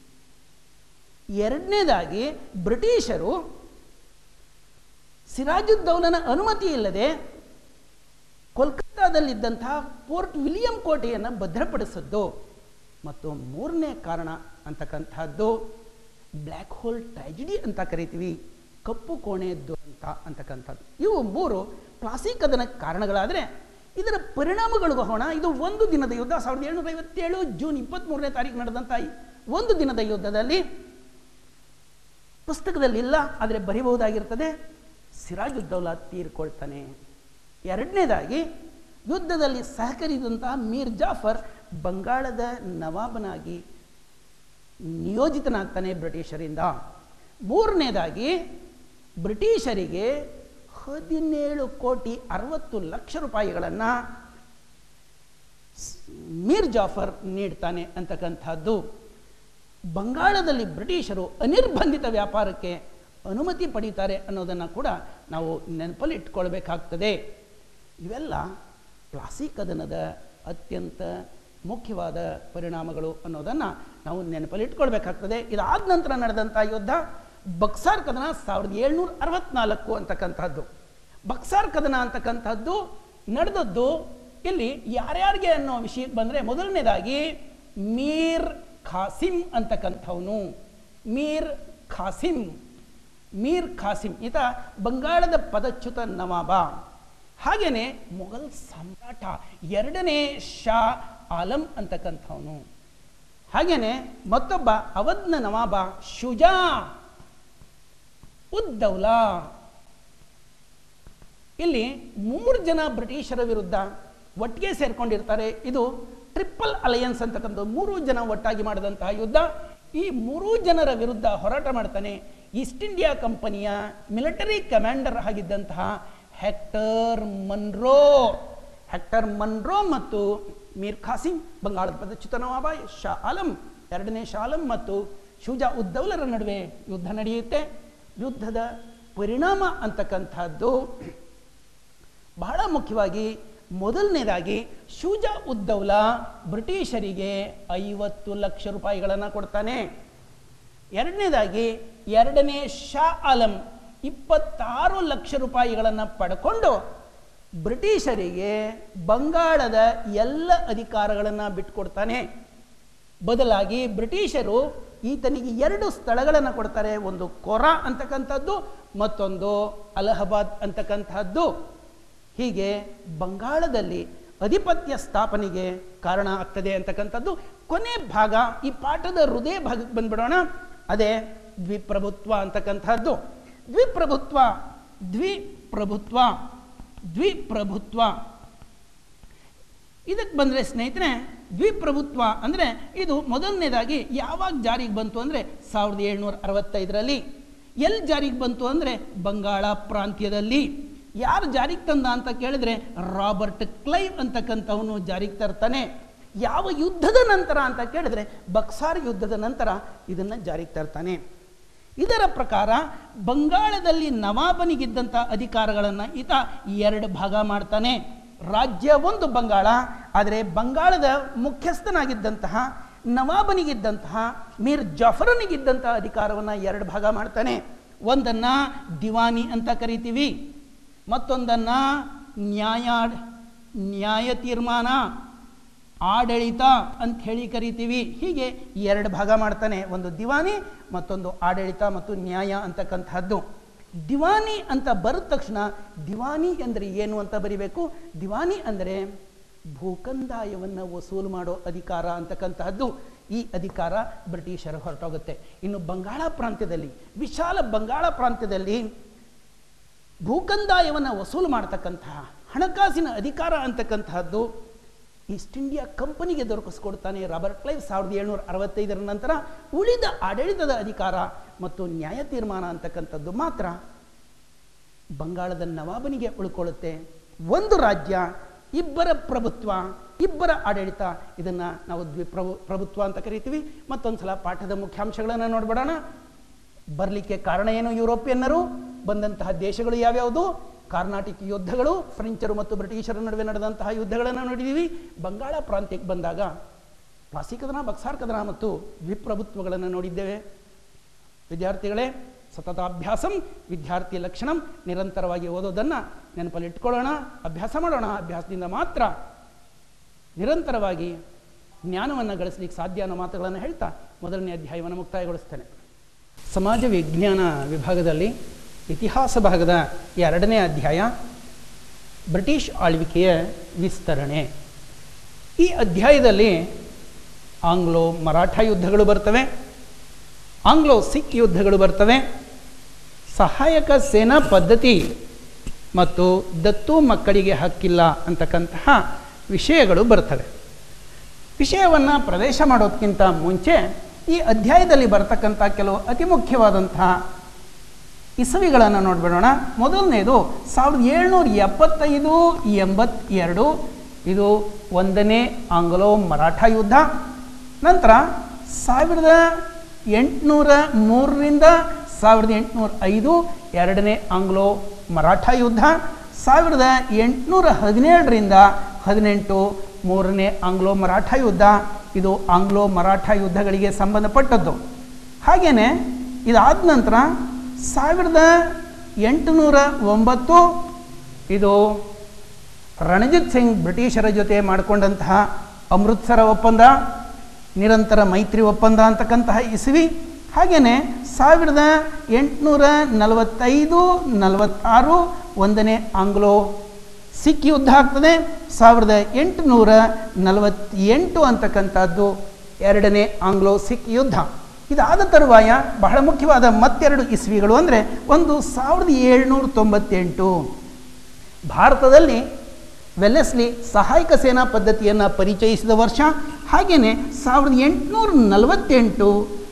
ಎರಡನೇದಾಗಿ ಬ್ರಿಟಿಷರು ಸಿರಾಜುದ್ದೌಲನ ಅನುಮತಿ ಇಲ್ಲದೆ ಕೋಲ್ಕತ್ತಾದಲ್ಲಿದ್ದಂತಹ ಪೋರ್ಟ್ ವಿಲಿಯಂ ಕೋಟೆಯನ್ನು ಭದ್ರಪಡಿಸಿದ್ದು ಮತ್ತು ಮೂರನೇ ಕಾರಣ ಅಂತಕ್ಕಂಥದ್ದು ಬ್ಲ್ಯಾಕ್ ಹೋಲ್ ಟ್ರ್ಯಾಜಿಡಿ ಅಂತ ಕರಿತೀವಿ ಕಪ್ಪು ಕೋಣೆ ದುರಂತ ಅಂತಕ್ಕಂಥದ್ದು ಇವು ಮೂರು ಪ್ಲಾಸಿ ಕದನಕ್ಕೆ ಕಾರಣಗಳಾದರೆ ಇದರ ಪರಿಣಾಮಗಳು ಹೋಣ ಇದು ಒಂದು ದಿನದ ಯುದ್ಧ ಸಾವಿರದ ಏಳ್ನೂರ ಐವತ್ತೇಳು ಜೂನ್ ಇಪ್ಪತ್ತ್ಮೂರನೇ ತಾರೀಕು ನಡೆದಂಥ ಈ ಒಂದು ದಿನದ ಯುದ್ಧದಲ್ಲಿ ಪುಸ್ತಕದಲ್ಲಿ ಇಲ್ಲ ಆದರೆ ಬರಿಬಹುದಾಗಿರ್ತದೆ ಸಿರಾಜುದ್ದೌಲಾ ತೀರ್ಕೊಳ್ತಾನೆ ಎರಡನೇದಾಗಿ ಯುದ್ಧದಲ್ಲಿ ಸಹಕರಿಸಿದಂತಹ ಮೀರ್ ಜಾಫರ್ ಬಂಗಾಳದ ನವಾಬನಾಗಿ ನಿಯೋಜಿತನಾಗ್ತಾನೆ ಬ್ರಿಟಿಷರಿಂದ ಮೂರನೇದಾಗಿ ಬ್ರಿಟಿಷರಿಗೆ ಹದಿನೇಳು ಕೋಟಿ ಅರವತ್ತು ಲಕ್ಷ ರೂಪಾಯಿಗಳನ್ನು ಮೀರ್ ಜಾಫರ್ ನೀಡ್ತಾನೆ ಅಂತಕ್ಕಂಥದ್ದು ಬಂಗಾಳದಲ್ಲಿ ಬ್ರಿಟಿಷರು ಅನಿರ್ಬಂಧಿತ ವ್ಯಾಪಾರಕ್ಕೆ ಅನುಮತಿ ಪಡೀತಾರೆ ಅನ್ನೋದನ್ನು ಕೂಡ ನಾವು ನೆನಪಲ್ಲಿ ಇಟ್ಕೊಳ್ಬೇಕಾಗ್ತದೆ ಇವೆಲ್ಲ ಪ್ಲಾಸಿ ಕದನದ ಅತ್ಯಂತ ಮುಖ್ಯವಾದ ಪರಿಣಾಮಗಳು ಅನ್ನೋದನ್ನು ನಾವು ನೆನಪಲ್ಲಿ ಇಟ್ಕೊಳ್ಬೇಕಾಗ್ತದೆ ಇದಾದ ನಂತರ ನಡೆದಂಥ ಯುದ್ಧ ಬಕ್ಸಾರ್ ಕದನ ಸಾವಿರದ ಏಳ್ನೂರ ಅರವತ್ನಾಲ್ಕು ಅಂತಕ್ಕಂಥದ್ದು ಬಕ್ಸಾರ್ ಕದನ ಅಂತಕ್ಕಂಥದ್ದು ನಡೆದದ್ದು ಇಲ್ಲಿ ಯಾರ್ಯಾರಿಗೆ ಅನ್ನೋ ವಿಷಯಕ್ಕೆ ಬಂದರೆ ಮೊದಲನೇದಾಗಿ ಮೀರ್ ಖಾಸಿಂ ಅಂತಕ್ಕಂಥವನು ಮೀರ್ ಖಾಸಿಂ ಮೀರ್ ಖಾಸಿಂ ಈತ ಬಂಗಾಳದ ಪದಚ್ಯುತ ನವಾಬ ಹಾಗೇನೆ ಮೊಘಲ್ ಸಾಮ್ರಾಟ ಎರಡನೇ ಶಾ ಆಲಂ ಅಂತಕ್ಕಂಥವನು ಹಾಗೇನೆ ಮತ್ತೊಬ್ಬ ಅವಧ್ನ ನವಾಬ ಶುಜಾ ಉದ್ದೌಲಾ ಇಲ್ಲಿ ಮೂರು ಜನ ಬ್ರಿಟಿಷರ ವಿರುದ್ಧ ಒಟ್ಟಿಗೆ ಸೇರ್ಕೊಂಡಿರ್ತಾರೆ ಇದು ಟ್ರಿಪಲ್ ಅಲಯನ್ಸ್ ಅಂತಕ್ಕಂಥ ಮೂರು ಜನ ಒಟ್ಟಾಗಿ ಮಾಡಿದಂತಹ ಯುದ್ಧ ಈ ಮೂರೂ ಜನರ ವಿರುದ್ಧ ಹೋರಾಟ ಮಾಡ್ತಾನೆ ಈಸ್ಟ್ ಇಂಡಿಯಾ ಕಂಪನಿಯ ಮಿಲಿಟರಿ ಕಮಾಂಡರ್ ಆಗಿದ್ದಂತಹ ಹೆಕ್ಟರ್ ಮನ್ರೋ ಹೆಕ್ಟರ್ ಮನ್ರೋ ಮತ್ತು ಮೀರ್ ಖಾಸಿಂ ಬಂಗಾಳದ ಪದಚ್ಯುತ ನವಾಬ ಶಾ ಆಲಂ ಎರಡನೇ ಶಾ ಆಲಂ ಮತ್ತು ಶುಜಾ ಉದ್ದೌಲರ ನಡುವೆ ಯುದ್ಧ ನಡೆಯುತ್ತೆ ಯುದ್ಧದ ಪರಿಣಾಮ ಅಂತಕ್ಕಂಥದ್ದು ಬಹಳ ಮುಖ್ಯವಾಗಿ ಮೊದಲನೇದಾಗಿ ಶೂಜಾ ಉದ್ದೌಲಾ ಬ್ರಿಟಿಷರಿಗೆ ಐವತ್ತು ಲಕ್ಷ ರೂಪಾಯಿಗಳನ್ನು ಕೊಡ್ತಾನೆ ಎರಡನೇದಾಗಿ ಎರಡನೇ ಶಾ ಆಲಂ ಇಪ್ಪತ್ತಾರು ಲಕ್ಷ ರೂಪಾಯಿಗಳನ್ನು ಪಡ್ಕೊಂಡು ಬ್ರಿಟಿಷರಿಗೆ ಬಂಗಾಳದ ಎಲ್ಲ ಅಧಿಕಾರಗಳನ್ನು ಬಿಟ್ಕೊಡ್ತಾನೆ ಬದಲಾಗಿ ಬ್ರಿಟಿಷರು ಈತನಿಗೆ ಎರಡು ಸ್ಥಳಗಳನ್ನು ಕೊಡ್ತಾರೆ ಒಂದು ಕೊರಾ ಅಂತಕ್ಕಂಥದ್ದು ಮತ್ತೊಂದು ಅಲಹಾಬಾದ್ ಅಂತಕ್ಕಂಥದ್ದು ಹೀಗೆ ಬಂಗಾಳದಲ್ಲಿ ಅಧಿಪತ್ಯ ಸ್ಥಾಪನೆಗೆ ಕಾರಣ ಆಗ್ತದೆ ಅಂತಕ್ಕಂಥದ್ದು ಕೊನೆ ಭಾಗ ಈ ಪಾಠದ ಹೃದಯ ಭಾಗಕ್ಕೆ ಬಂದ್ಬಿಡೋಣ ಅದೇ ದ್ವಿಪ್ರಭುತ್ವ ಅಂತಕ್ಕಂಥದ್ದು ದ್ವಿಪ್ರಭುತ್ವ ದ್ವಿಪ್ರಭುತ್ವ ದ್ವಿಪ್ರಭುತ್ವ ಇದಕ್ಕೆ ಬಂದರೆ ಸ್ನೇಹಿತರೆ ದ್ವಿಪ್ರಭುತ್ವ ಅಂದರೆ ಇದು ಮೊದಲನೇದಾಗಿ ಯಾವಾಗ ಜಾರಿಗೆ ಬಂತು ಅಂದರೆ ಸಾವಿರದ ಏಳ್ನೂರ ಅರವತ್ತೈದರಲ್ಲಿ ಎಲ್ಲಿ ಜಾರಿಗೆ ಬಂತು ಅಂದರೆ ಬಂಗಾಳ ಪ್ರಾಂತ್ಯದಲ್ಲಿ ಯಾರು ಜಾರಿಗೆ ತಂದ ಅಂತ ಕೇಳಿದ್ರೆ ರಾಬರ್ಟ್ ಕ್ಲೈವ್ ಅಂತಕ್ಕಂಥವನು ಜಾರಿಗೆ ತರ್ತಾನೆ ಯಾವ ಯುದ್ಧದ ನಂತರ ಅಂತ ಕೇಳಿದ್ರೆ ಬಕ್ಸಾರ್ ಯುದ್ಧದ ನಂತರ ಇದನ್ನು ಜಾರಿಗೆ ತರ್ತಾನೆ ಇದರ ಪ್ರಕಾರ ಬಂಗಾಳದಲ್ಲಿ ನವಾಬನಿಗಿದ್ದಂಥ ಅಧಿಕಾರಗಳನ್ನು ಈತ ಎರಡು ಭಾಗ ಮಾಡ್ತಾನೆ ರಾಜ್ಯ ಒಂದು ಬಂಗಾಳ ಆದರೆ ಬಂಗಾಳದ ಮುಖ್ಯಸ್ಥನಾಗಿದ್ದಂತಹ ನವಾಬನಿಗಿದ್ದಂತಹ ಮೀರ್ ಜಾಫರನಿಗಿದ್ದಂತಹ ಅಧಿಕಾರವನ್ನು ಎರಡು ಭಾಗ ಮಾಡ್ತಾನೆ ಒಂದನ್ನು ದಿವಾನಿ ಅಂತ ಕರಿತೀವಿ ಮತ್ತೊಂದನ್ನು ನ್ಯಾಯ ನ್ಯಾಯ ತೀರ್ಮಾನ ಆಡಳಿತ ಅಂತ ಹೇಳಿ ಕರಿತೀವಿ ಹೀಗೆ ಎರಡು ಭಾಗ ಮಾಡ್ತಾನೆ ಒಂದು ದಿವಾನಿ ಮತ್ತೊಂದು ಆಡಳಿತ ಮತ್ತು ನ್ಯಾಯ ಅಂತಕ್ಕಂಥದ್ದು ದಿವಾನಿ ಅಂತ ಬರೆದ ತಕ್ಷಣ ದಿವಾನಿ ಅಂದರೆ ಏನು ಅಂತ ಬರಿಬೇಕು ದಿವಾನಿ ಅಂದರೆ ಭೂಕಂದಾಯವನ್ನು ವಸೂಲು ಮಾಡೋ ಅಧಿಕಾರ ಅಂತಕ್ಕಂತಹದ್ದು ಈ ಅಧಿಕಾರ ಬ್ರಿಟಿಷರ ಹೊರಟೋಗುತ್ತೆ ಇನ್ನು ಬಂಗಾಳ ಪ್ರಾಂತ್ಯದಲ್ಲಿ ವಿಶಾಲ ಬಂಗಾಳ ಪ್ರಾಂತ್ಯದಲ್ಲಿ ಭೂಕಂದಾಯವನ್ನು ವಸೂಲು ಮಾಡ್ತಕ್ಕಂತಹ ಹಣಕಾಸಿನ ಅಧಿಕಾರ ಅಂತಕ್ಕಂತಹದ್ದು ಈಸ್ಟ್ ಇಂಡಿಯಾ ಕಂಪನಿಗೆ ದೊರಕಿಸ್ಕೊಡ್ತಾನೆ ರಾಬರ್ಟ್ ಕ್ಲೈವ್ ಸಾವಿರದ ಏಳ್ನೂರ ಅರವತ್ತೈದರ ನಂತರ ಉಳಿದ ಆಡಳಿತದ ಅಧಿಕಾರ ಮತ್ತು ನ್ಯಾಯ ತೀರ್ಮಾನ ಅಂತಕ್ಕಂಥದ್ದು ಮಾತ್ರ ಬಂಗಾಳದ ನವಾಬನಿಗೆ ಉಳ್ಕೊಳ್ಳುತ್ತೆ ಒಂದು ರಾಜ್ಯ ಇಬ್ಬರ ಪ್ರಭುತ್ವ ಇಬ್ಬರ ಆಡಳಿತ ಇದನ್ನು ನಾವು ದ್ವಿಪ್ರಭು ಪ್ರಭುತ್ವ ಅಂತ ಕರಿತೀವಿ ಮತ್ತೊಂದು ಸಲ ಪಾಠದ ಮುಖ್ಯಾಂಶಗಳನ್ನು ನೋಡ್ಬಿಡೋಣ ಬರಲಿಕ್ಕೆ ಕಾರಣ ಏನು ಯುರೋಪಿಯನ್ನರು ಬಂದಂತಹ ದೇಶಗಳು ಯಾವ್ಯಾವುದು ಕಾರ್ನಾಟಿಕ್ ಯುದ್ಧಗಳು ಫ್ರೆಂಚರು ಮತ್ತು ಬ್ರಿಟಿಷರ ನಡುವೆ ನಡೆದಂತಹ ಯುದ್ಧಗಳನ್ನು ನೋಡಿದ್ದೀವಿ ಬಂಗಾಳ ಪ್ರಾಂತ್ಯಕ್ಕೆ ಬಂದಾಗ ಪ್ಲಾಸಿ ಕದನ ಬಕ್ಸಾರ್ ಕದನ ಮತ್ತು ದ್ವಿಪ್ರಭುತ್ವಗಳನ್ನು ನೋಡಿದ್ದೇವೆ ವಿದ್ಯಾರ್ಥಿಗಳೇ ಸತತಾಭ್ಯಾಸಂ ವಿದ್ಯಾರ್ಥಿ ಲಕ್ಷಣಂ ನಿರಂತರವಾಗಿ ಓದೋದನ್ನು ನೆನಪಲ್ಲಿ ಇಟ್ಕೊಳ್ಳೋಣ ಅಭ್ಯಾಸ ಮಾಡೋಣ ಅಭ್ಯಾಸದಿಂದ ಮಾತ್ರ ನಿರಂತರವಾಗಿ ಜ್ಞಾನವನ್ನು ಗಳಿಸಲಿಕ್ಕೆ ಸಾಧ್ಯ ಅನ್ನೋ ಮಾತುಗಳನ್ನು ಹೇಳ್ತಾ ಮೊದಲನೇ ಅಧ್ಯಾಯವನ್ನು ಮುಕ್ತಾಯಗೊಳಿಸ್ತೇನೆ ಸಮಾಜ ವಿಜ್ಞಾನ ವಿಭಾಗದಲ್ಲಿ ಇತಿಹಾಸ ಭಾಗದ ಎರಡನೇ ಅಧ್ಯಾಯ ಬ್ರಿಟಿಷ್ ಆಳ್ವಿಕೆಯ ವಿಸ್ತರಣೆ ಈ ಅಧ್ಯಾಯದಲ್ಲಿ ಆಂಗ್ಲೋ ಮರಾಠ ಯುದ್ಧಗಳು ಬರ್ತವೆ ಆಂಗ್ಲೋ ಸಿಖ್ ಯುದ್ಧಗಳು ಬರ್ತವೆ ಸಹಾಯಕ ಸೇನಾ ಪದ್ಧತಿ ಮತ್ತು ದತ್ತು ಮಕ್ಕಳಿಗೆ ಹಕ್ಕಿಲ್ಲ ಅಂತಕ್ಕಂತಹ ವಿಷಯಗಳು ಬರ್ತವೆ ವಿಷಯವನ್ನು ಪ್ರವೇಶ ಮಾಡೋದಕ್ಕಿಂತ ಮುಂಚೆ ಈ ಅಧ್ಯಾಯದಲ್ಲಿ ಬರ್ತಕ್ಕಂಥ ಕೆಲವು ಅತಿ ಮುಖ್ಯವಾದಂತಹ ಇಸವಿಗಳನ್ನು ನೋಡಿಬಿಡೋಣ ಮೊದಲನೇದು ಸಾವಿರದ ಏಳ್ನೂರ ಎಪ್ಪತ್ತೈದು ಎಂಬತ್ತೆರಡು ಇದು ಒಂದನೇ ಆಂಗ್ಲೋ ಮರಾಠ ಯುದ್ಧ ನಂತರ ಸಾವಿರದ ಎಂಟುನೂರ ಮೂರರಿಂದ ಸಾವಿರದ ಎಂಟುನೂರ ಐದು ಎರಡನೇ ಆಂಗ್ಲೋ ಮರಾಠ ಯುದ್ಧ ಸಾವಿರದ ಎಂಟುನೂರ ಹದಿನೇಳರಿಂದ ಹದಿನೆಂಟು ಮೂರನೇ ಆಂಗ್ಲೋ ಮರಾಠ ಯುದ್ಧ ಇದು ಆಂಗ್ಲೋ ಮರಾಠ ಯುದ್ಧಗಳಿಗೆ ಸಂಬಂಧಪಟ್ಟದ್ದು ಹಾಗೆಯೇ ಇದಾದ ನಂತರ ಸಾವಿರದ ಎಂಟುನೂರ ಒಂಬತ್ತು ಇದು ರಣಜಿತ್ ಸಿಂಗ್ ಬ್ರಿಟಿಷರ ಜೊತೆ ಮಾಡಿಕೊಂಡಂತಹ ಅಮೃತ್ಸರ ಒಪ್ಪಂದ ನಿರಂತರ ಮೈತ್ರಿ ಒಪ್ಪಂದ ಅಂತಕ್ಕಂತಹ ಇಸವಿ ಹಾಗೆಯೇ ಸಾವಿರದ ಎಂಟುನೂರ ನಲವತ್ತೈದು ನಲವತ್ತಾರು ಒಂದನೇ ಆಂಗ್ಲೋ ಸಿಖ್ ಯುದ್ಧ ಆಗ್ತದೆ ಸಾವಿರದ ಎಂಟುನೂರ ನಲವತ್ತೆಂಟು ಅಂತಕ್ಕಂಥದ್ದು ಎರಡನೇ ಆಂಗ್ಲೋ ಸಿಖ್ ಯುದ್ಧ ಇದಾದ ತರುವಾಯ ಬಹಳ ಮುಖ್ಯವಾದ ಮತ್ತೆರಡು ಇಸ್ವಿಗಳು ಅಂದರೆ ಒಂದು ಸಾವಿರದ ಏಳ್ನೂರ ತೊಂಬತ್ತೆಂಟು ಭಾರತದಲ್ಲಿ ವೆಲ್ಲೆಸ್ಲಿ ಸಹಾಯಕ ಸೇನಾ ಪದ್ಧತಿಯನ್ನು ಪರಿಚಯಿಸಿದ ವರ್ಷ ಹಾಗೆಯೇ ಸಾವಿರದ ಎಂಟುನೂರ ನಲವತ್ತೆಂಟು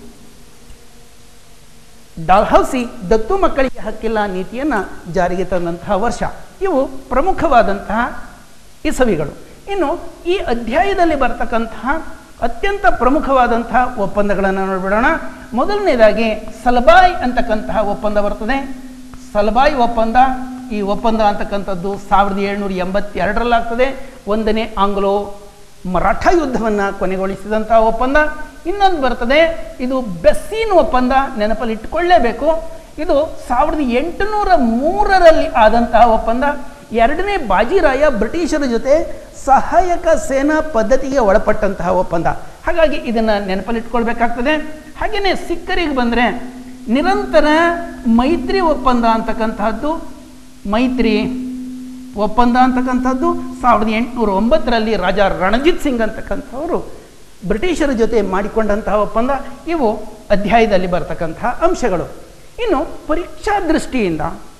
ಡಾಲ್ಹೌಸಿ ದತ್ತು ಮಕ್ಕಳಿಗೆ ಹಕ್ಕಿಲ್ಲ ನೀತಿಯನ್ನು ಜಾರಿಗೆ ತಂದಂತಹ ವರ್ಷ ಇವು ಪ್ರಮುಖವಾದಂತಹ ಇಸವಿಗಳು ಇನ್ನು ಈ ಅಧ್ಯಾಯದಲ್ಲಿ ಬರ್ತಕ್ಕಂತಹ ಅತ್ಯಂತ ಪ್ರಮುಖವಾದಂತಹ ಒಪ್ಪಂದಗಳನ್ನು ನೋಡಿಬಿಡೋಣ ಮೊದಲನೇದಾಗಿ ಸಲಬಾಯ್ ಅಂತಕ್ಕಂತಹ ಒಪ್ಪಂದ ಬರ್ತದೆ ಸಲಬಾಯ್ ಒಪ್ಪಂದ ಈ ಒಪ್ಪಂದ ಅಂತಕ್ಕಂಥದ್ದು ಸಾವಿರದ ಏಳ್ನೂರ ಎಂಬತ್ತೆರಡರಲ್ಲಾಗ್ತದೆ ಒಂದನೇ ಆಂಗ್ಲೋ ಮರಾಠ ಯುದ್ಧವನ್ನು ಕೊನೆಗೊಳಿಸಿದಂತಹ ಒಪ್ಪಂದ ಇನ್ನೊಂದು ಬರ್ತದೆ ಇದು ಬೆಸ್ಸೀನ್ ಒಪ್ಪಂದ ನೆನಪಲ್ಲಿ ಇಟ್ಟುಕೊಳ್ಳೇಬೇಕು ಇದು ಸಾವಿರದ ಎಂಟುನೂರ ಮೂರರಲ್ಲಿ ಆದಂತಹ ಒಪ್ಪಂದ ಎರಡನೇ ಬಾಜಿರಾಯ ಬ್ರಿಟಿಷರ ಜೊತೆ ಸಹಾಯಕ ಸೇನಾ ಪದ್ಧತಿಗೆ ಒಳಪಟ್ಟಂತಹ ಒಪ್ಪಂದ ಹಾಗಾಗಿ ಇದನ್ನು ನೆನಪಲ್ಲಿಟ್ಕೊಳ್ಬೇಕಾಗ್ತದೆ ಹಾಗೆಯೇ ಸಿಕ್ಕರಿಗೆ ಬಂದರೆ ನಿರಂತರ ಮೈತ್ರಿ ಒಪ್ಪಂದ ಅಂತಕ್ಕಂತಹದ್ದು ಮೈತ್ರಿ ಒಪ್ಪಂದ ಅಂತಕ್ಕಂಥದ್ದು ಸಾವಿರದ ಎಂಟುನೂರ ಒಂಬತ್ತರಲ್ಲಿ ರಾಜ ರಣಜಿತ್ ಸಿಂಗ್ ಅಂತಕ್ಕಂಥವರು ಬ್ರಿಟಿಷರ ಜೊತೆ ಮಾಡಿಕೊಂಡಂತಹ ಒಪ್ಪಂದ ಇವು ಅಧ್ಯಾಯದಲ್ಲಿ ಬರ್ತಕ್ಕಂತಹ ಅಂಶಗಳು ಇನ್ನು ಪರೀಕ್ಷಾ ದೃಷ್ಟಿಯಿಂದ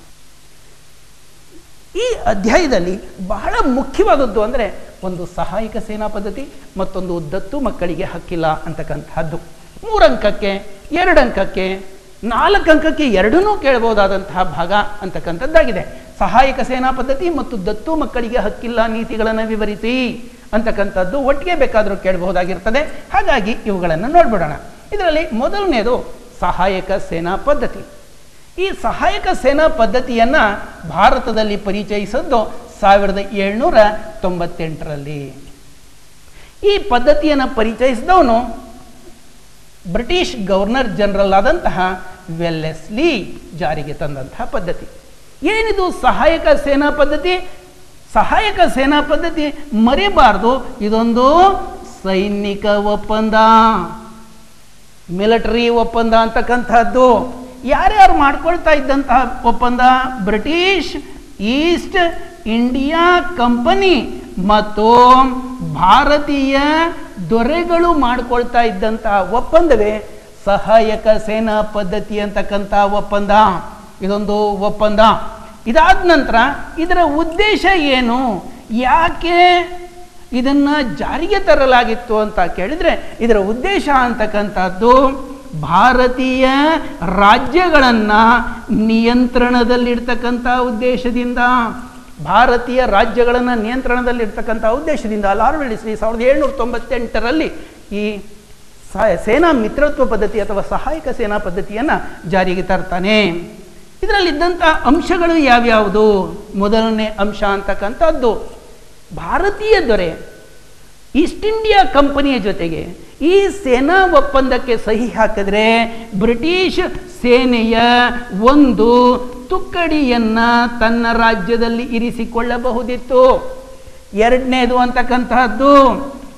ಈ ಅಧ್ಯಾಯದಲ್ಲಿ ಬಹಳ ಮುಖ್ಯವಾದದ್ದು ಅಂದರೆ ಒಂದು ಸಹಾಯಕ ಸೇನಾ ಪದ್ಧತಿ ಮತ್ತೊಂದು ದತ್ತು ಮಕ್ಕಳಿಗೆ ಹಕ್ಕಿಲ್ಲ ಅಂತಕ್ಕಂತಹದ್ದು ಮೂರಂಕಕ್ಕೆ ಎರಡು ಅಂಕಕ್ಕೆ ನಾಲ್ಕು ಅಂಕಕ್ಕೆ ಎರಡನ್ನೂ ಕೇಳಬಹುದಾದಂತಹ ಭಾಗ ಅಂತಕ್ಕಂಥದ್ದಾಗಿದೆ ಸಹಾಯಕ ಸೇನಾ ಪದ್ಧತಿ ಮತ್ತು ದತ್ತು ಮಕ್ಕಳಿಗೆ ಹಕ್ಕಿಲ್ಲ ನೀತಿಗಳನ್ನು ವಿವರಿಸಿ ಅಂತಕ್ಕಂಥದ್ದು ಒಟ್ಟಿಗೆ ಬೇಕಾದರೂ ಕೇಳಬಹುದಾಗಿರ್ತದೆ ಹಾಗಾಗಿ ಇವುಗಳನ್ನು ನೋಡ್ಬಿಡೋಣ ಇದರಲ್ಲಿ ಮೊದಲನೇದು ಸಹಾಯಕ ಸೇನಾ ಪದ್ಧತಿ ಈ ಸಹಾಯಕ ಸೇನಾ ಪದ್ಧತಿಯನ್ನು ಭಾರತದಲ್ಲಿ ಪರಿಚಯಿಸಿದ್ದು ಸಾವಿರದ ಏಳ್ನೂರ ತೊಂಬತ್ತೆಂಟರಲ್ಲಿ ಈ ಪದ್ಧತಿಯನ್ನು ಪರಿಚಯಿಸಿದವನು ಬ್ರಿಟಿಷ್ ಗವರ್ನರ್ ಜನರಲ್ ಆದಂತಹ ವೆಲ್ಲೆಸ್ಲಿ ಜಾರಿಗೆ ತಂದಂತಹ ಪದ್ಧತಿ ಏನಿದು ಸಹಾಯಕ ಸೇನಾ ಪದ್ಧತಿ ಸಹಾಯಕ ಸೇನಾ ಪದ್ಧತಿ ಮರಿಬಾರ್ದು ಇದೊಂದು ಸೈನಿಕ ಒಪ್ಪಂದ ಮಿಲಿಟರಿ ಒಪ್ಪಂದ ಅಂತಕ್ಕಂಥದ್ದು ಯಾರ್ಯಾರು ಮಾಡ್ಕೊಳ್ತಾ ಇದ್ದಂತಹ ಒಪ್ಪಂದ ಬ್ರಿಟಿಷ್ ಈಸ್ಟ್ ಇಂಡಿಯಾ ಕಂಪನಿ ಮತ್ತು ಭಾರತೀಯ ದೊರೆಗಳು ಮಾಡ್ಕೊಳ್ತಾ ಇದ್ದಂತಹ ಒಪ್ಪಂದವೇ ಸಹಾಯಕ ಸೇನಾ ಪದ್ಧತಿ ಅಂತಕ್ಕಂಥ ಒಪ್ಪಂದ ಇದೊಂದು ಒಪ್ಪಂದ ಇದಾದ ನಂತರ ಇದರ ಉದ್ದೇಶ ಏನು ಯಾಕೆ ಇದನ್ನು ಜಾರಿಗೆ ತರಲಾಗಿತ್ತು ಅಂತ ಕೇಳಿದರೆ ಇದರ ಉದ್ದೇಶ ಅಂತಕ್ಕಂಥದ್ದು ಭಾರತೀಯ ರಾಜ್ಯಗಳನ್ನು ನಿಯಂತ್ರಣದಲ್ಲಿಡ್ತಕ್ಕಂಥ ಉದ್ದೇಶದಿಂದ ಭಾರತೀಯ ರಾಜ್ಯಗಳನ್ನು ನಿಯಂತ್ರಣದಲ್ಲಿರ್ತಕ್ಕಂಥ ಉದ್ದೇಶದಿಂದ ಲಾರ್ಡ್ ವೆಲ್ಲೆಸ್ಲಿ ಸಾವಿರದ ಏಳ್ನೂರ ತೊಂಬತ್ತೆಂಟರಲ್ಲಿ ಈ ಸೇನಾ ಮಿತ್ರತ್ವ ಪದ್ಧತಿ ಅಥವಾ ಸಹಾಯಕ ಸೇನಾ ಪದ್ಧತಿಯನ್ನು ಜಾರಿಗೆ ತರ್ತಾನೆ ಇದರಲ್ಲಿದ್ದಂಥ ಅಂಶಗಳು ಯಾವ್ಯಾವುದು ಮೊದಲನೇ ಅಂಶ ಅಂತಕ್ಕಂಥದ್ದು ಭಾರತೀಯ ದೊರೆ ಈಸ್ಟ್ ಇಂಡಿಯಾ ಕಂಪನಿಯ ಜೊತೆಗೆ ಈ ಸೇನಾ ಒಪ್ಪಂದಕ್ಕೆ ಸಹಿ ಹಾಕಿದ್ರೆ ಬ್ರಿಟಿಷ್ ಸೇನೆಯ ಒಂದು ತುಕ್ಕಡಿಯನ್ನ ತನ್ನ ರಾಜ್ಯದಲ್ಲಿ ಇರಿಸಿಕೊಳ್ಳಬಹುದಿತ್ತು ಎರಡನೇದು ಅಂತಕ್ಕಂತಹದ್ದು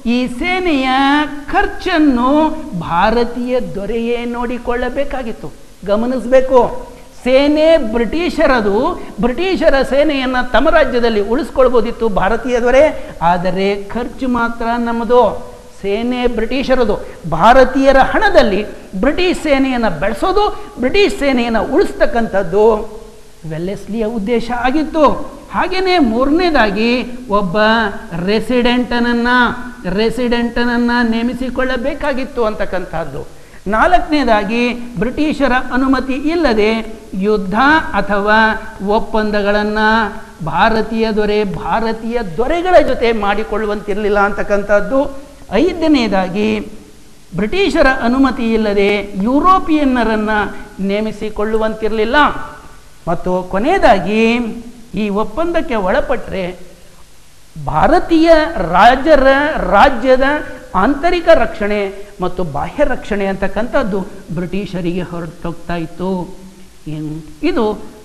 ಈ ಸೇನೆಯ ಖರ್ಚನ್ನು ಭಾರತೀಯ ದೊರೆಯೇ ನೋಡಿಕೊಳ್ಳಬೇಕಾಗಿತ್ತು ಗಮನಿಸಬೇಕು ಸೇನೆ ಬ್ರಿಟಿಷರದು ಬ್ರಿಟಿಷರ ಸೇನೆಯನ್ನು ತಮ್ಮ ರಾಜ್ಯದಲ್ಲಿ ಉಳಿಸ್ಕೊಳ್ಬೋದಿತ್ತು ಭಾರತೀಯ ದೊರೆ ಆದರೆ ಖರ್ಚು ಮಾತ್ರ ನಮ್ಮದು ಸೇನೆ ಬ್ರಿಟಿಷರದು ಭಾರತೀಯರ ಹಣದಲ್ಲಿ ಬ್ರಿಟಿಷ್ ಸೇನೆಯನ್ನು ಬೆಳೆಸೋದು ಬ್ರಿಟಿಷ್ ಸೇನೆಯನ್ನು ಉಳಿಸ್ತಕ್ಕಂಥದ್ದು ವೆಲ್ಲೆಸ್ಲಿಯ ಉದ್ದೇಶ ಆಗಿತ್ತು ಹಾಗೆಯೇ ಮೂರನೇದಾಗಿ ಒಬ್ಬ ರೆಸಿಡೆಂಟನನ್ನು ರೆಸಿಡೆಂಟನನ್ನು ನೇಮಿಸಿಕೊಳ್ಳಬೇಕಾಗಿತ್ತು ಅಂತಕ್ಕಂಥದ್ದು ನಾಲ್ಕನೇದಾಗಿ ಬ್ರಿಟಿಷರ ಅನುಮತಿ ಇಲ್ಲದೆ ಯುದ್ಧ ಅಥವಾ ಒಪ್ಪಂದಗಳನ್ನು ಭಾರತೀಯ ದೊರೆ ಭಾರತೀಯ ದೊರೆಗಳ ಜೊತೆ ಮಾಡಿಕೊಳ್ಳುವಂತಿರಲಿಲ್ಲ ಅಂತಕ್ಕಂಥದ್ದು ಐದನೇದಾಗಿ ಬ್ರಿಟಿಷರ ಅನುಮತಿ ಇಲ್ಲದೆ ಯುರೋಪಿಯನ್ನರನ್ನು ನೇಮಿಸಿಕೊಳ್ಳುವಂತಿರಲಿಲ್ಲ ಮತ್ತು ಕೊನೆಯದಾಗಿ ಈ ಒಪ್ಪಂದಕ್ಕೆ ಒಳಪಟ್ಟರೆ ಭಾರತೀಯ ರಾಜರ ರಾಜ್ಯದ ಆಂತರಿಕ ರಕ್ಷಣೆ ಮತ್ತು ಬಾಹ್ಯ ರಕ್ಷಣೆ ಅಂತಕ್ಕಂಥದ್ದು ಬ್ರಿಟಿಷರಿಗೆ ಹೊರಟೋಗ್ತಾ ಇತ್ತು ಇನ್- ಇದು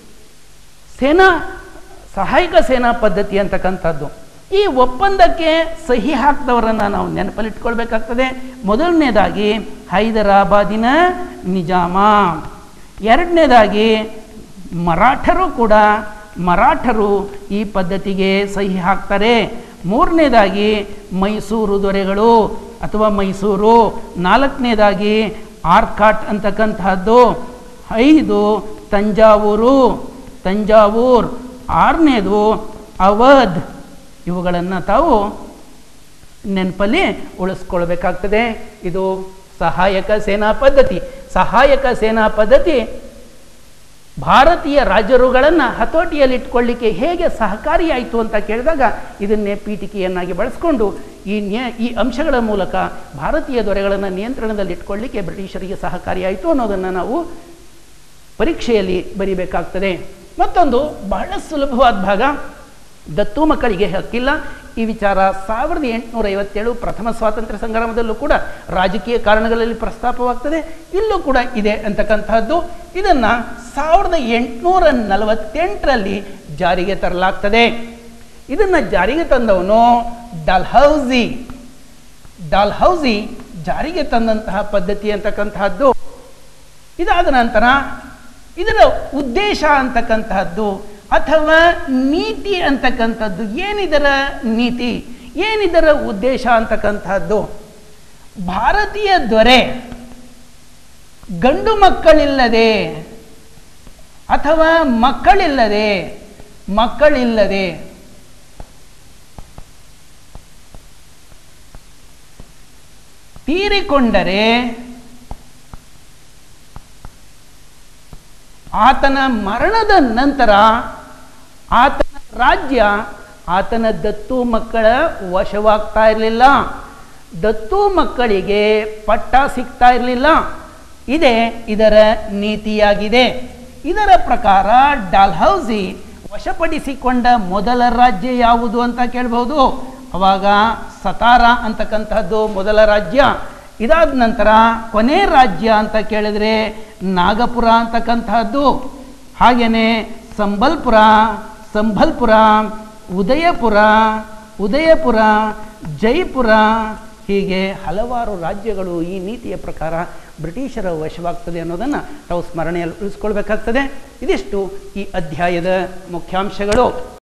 ಸೇನಾ ಸಹಾಯಕ ಸೇನಾ ಪದ್ಧತಿ ಅಂತಕ್ಕಂಥದ್ದು ಈ ಒಪ್ಪಂದಕ್ಕೆ ಸಹಿ ಹಾಕ್ದವರನ್ನು ನಾವು ನೆನಪಲ್ಲಿಟ್ಕೊಳ್ಬೇಕಾಗ್ತದೆ ಮೊದಲನೇದಾಗಿ ಹೈದರಾಬಾದಿನ ನಿಜಾಮ ಎರಡನೇದಾಗಿ ಮರಾಠರು ಕೂಡ ಮರಾಠರು ಈ ಪದ್ಧತಿಗೆ ಸಹಿ ಹಾಕ್ತಾರೆ ಮೂರನೇದಾಗಿ ಮೈಸೂರು ದೊರೆಗಳು ಅಥವಾ ಮೈಸೂರು ನಾಲ್ಕನೇದಾಗಿ ಆರ್ಕಾಟ್ ಅಂತಕ್ಕಂತಹದ್ದು ಐದು ತಂಜಾವೂರು ತಂಜಾವೂರ್ ಆರನೇದು ಅವಧ್ ಇವುಗಳನ್ನು ತಾವು ನೆನಪಲ್ಲಿ ಉಳಿಸ್ಕೊಳ್ಬೇಕಾಗ್ತದೆ ಇದು ಸಹಾಯಕ ಸೇನಾ ಪದ್ಧತಿ ಸಹಾಯಕ ಸೇನಾ ಪದ್ಧತಿ ಭಾರತೀಯ ರಾಜರುಗಳನ್ನು ಹತೋಟಿಯಲ್ಲಿಟ್ಕೊಳ್ಳಿಕ್ಕೆ ಹೇಗೆ ಸಹಕಾರಿಯಾಯಿತು ಅಂತ ಕೇಳಿದಾಗ ಇದನ್ನೇ ಪೀಠಿಕೆಯನ್ನಾಗಿ ಬಳಸ್ಕೊಂಡು ಈ ನ್ಯಾ ಈ ಅಂಶಗಳ ಮೂಲಕ ಭಾರತೀಯ ದೊರೆಗಳನ್ನು ನಿಯಂತ್ರಣದಲ್ಲಿಟ್ಕೊಳ್ಳಿಕ್ಕೆ ಬ್ರಿಟಿಷರಿಗೆ ಸಹಕಾರಿಯಾಯಿತು ಅನ್ನೋದನ್ನು ನಾವು ಪರೀಕ್ಷೆಯಲ್ಲಿ ಬರಿಬೇಕಾಗ್ತದೆ ಮತ್ತೊಂದು ಬಹಳ ಸುಲಭವಾದ ಭಾಗ ದತ್ತು ಮಕ್ಕಳಿಗೆ ಹಕ್ಕಿಲ್ಲ ಈ ವಿಚಾರ ಸಾವಿರದ ಎಂಟುನೂರ ಐವತ್ತೇಳು ಪ್ರಥಮ ಸ್ವಾತಂತ್ರ್ಯ ಸಂಗ್ರಾಮದಲ್ಲೂ ಕೂಡ ರಾಜಕೀಯ ಕಾರಣಗಳಲ್ಲಿ ಪ್ರಸ್ತಾಪವಾಗ್ತದೆ ಇಲ್ಲೂ ಕೂಡ ಇದೆ ಅಂತಕ್ಕಂತಹದ್ದು ಇದನ್ನು ಸಾವಿರದ ಎಂಟುನೂರ ನಲವತ್ತೆಂಟರಲ್ಲಿ ಜಾರಿಗೆ ತರಲಾಗ್ತದೆ ಇದನ್ನು ಜಾರಿಗೆ ತಂದವನು ಡಲ್ಹೌಸಿ ಡಾಲ್ಹೌಸಿ ಜಾರಿಗೆ ತಂದಂತಹ ಪದ್ಧತಿ ಅಂತಕ್ಕಂತಹದ್ದು ಇದಾದ ನಂತರ ಇದರ ಉದ್ದೇಶ ಅಂತಕ್ಕಂತಹದ್ದು ಅಥವಾ ನೀತಿ ಅಂತಕ್ಕಂಥದ್ದು ಏನಿದರ ನೀತಿ ಏನಿದರ ಉದ್ದೇಶ ಅಂತಕ್ಕಂಥದ್ದು ಭಾರತೀಯ ದೊರೆ ಗಂಡು ಮಕ್ಕಳಿಲ್ಲದೆ ಅಥವಾ ಮಕ್ಕಳಿಲ್ಲದೆ ಮಕ್ಕಳಿಲ್ಲದೆ ತೀರಿಕೊಂಡರೆ ಆತನ ಮರಣದ ನಂತರ ಆತನ ರಾಜ್ಯ ಆತನ ದತ್ತು ಮಕ್ಕಳ ವಶವಾಗ್ತಾ ಇರಲಿಲ್ಲ ದತ್ತು ಮಕ್ಕಳಿಗೆ ಪಟ್ಟ ಸಿಗ್ತಾ ಇರಲಿಲ್ಲ ಇದೇ ಇದರ ನೀತಿಯಾಗಿದೆ ಇದರ ಪ್ರಕಾರ ಡಾಲ್ಹೌಸಿ ವಶಪಡಿಸಿಕೊಂಡ ಮೊದಲ ರಾಜ್ಯ ಯಾವುದು ಅಂತ ಕೇಳ್ಬಹುದು ಅವಾಗ ಸತಾರ ಅಂತಕ್ಕಂತಹದ್ದು ಮೊದಲ ರಾಜ್ಯ ಇದಾದ ನಂತರ ಕೊನೆ ರಾಜ್ಯ ಅಂತ ಕೇಳಿದ್ರೆ ನಾಗಪುರ ಅಂತಕ್ಕಂತಹದ್ದು ಹಾಗೆಯೇ ಸಂಬಲ್ಪುರ ಸಂಬಲ್ಪುರ ಉದಯಪುರ ಉದಯಪುರ ಜೈಪುರ ಹೀಗೆ ಹಲವಾರು ರಾಜ್ಯಗಳು ಈ ನೀತಿಯ ಪ್ರಕಾರ ಬ್ರಿಟಿಷರ ವಶವಾಗ್ತದೆ ಅನ್ನೋದನ್ನು ತಾವು ಸ್ಮರಣೆಯಲ್ಲಿ ಉಳಿಸ್ಕೊಳ್ಬೇಕಾಗ್ತದೆ ಇದಿಷ್ಟು ಈ ಅಧ್ಯಾಯದ ಮುಖ್ಯಾಂಶಗಳು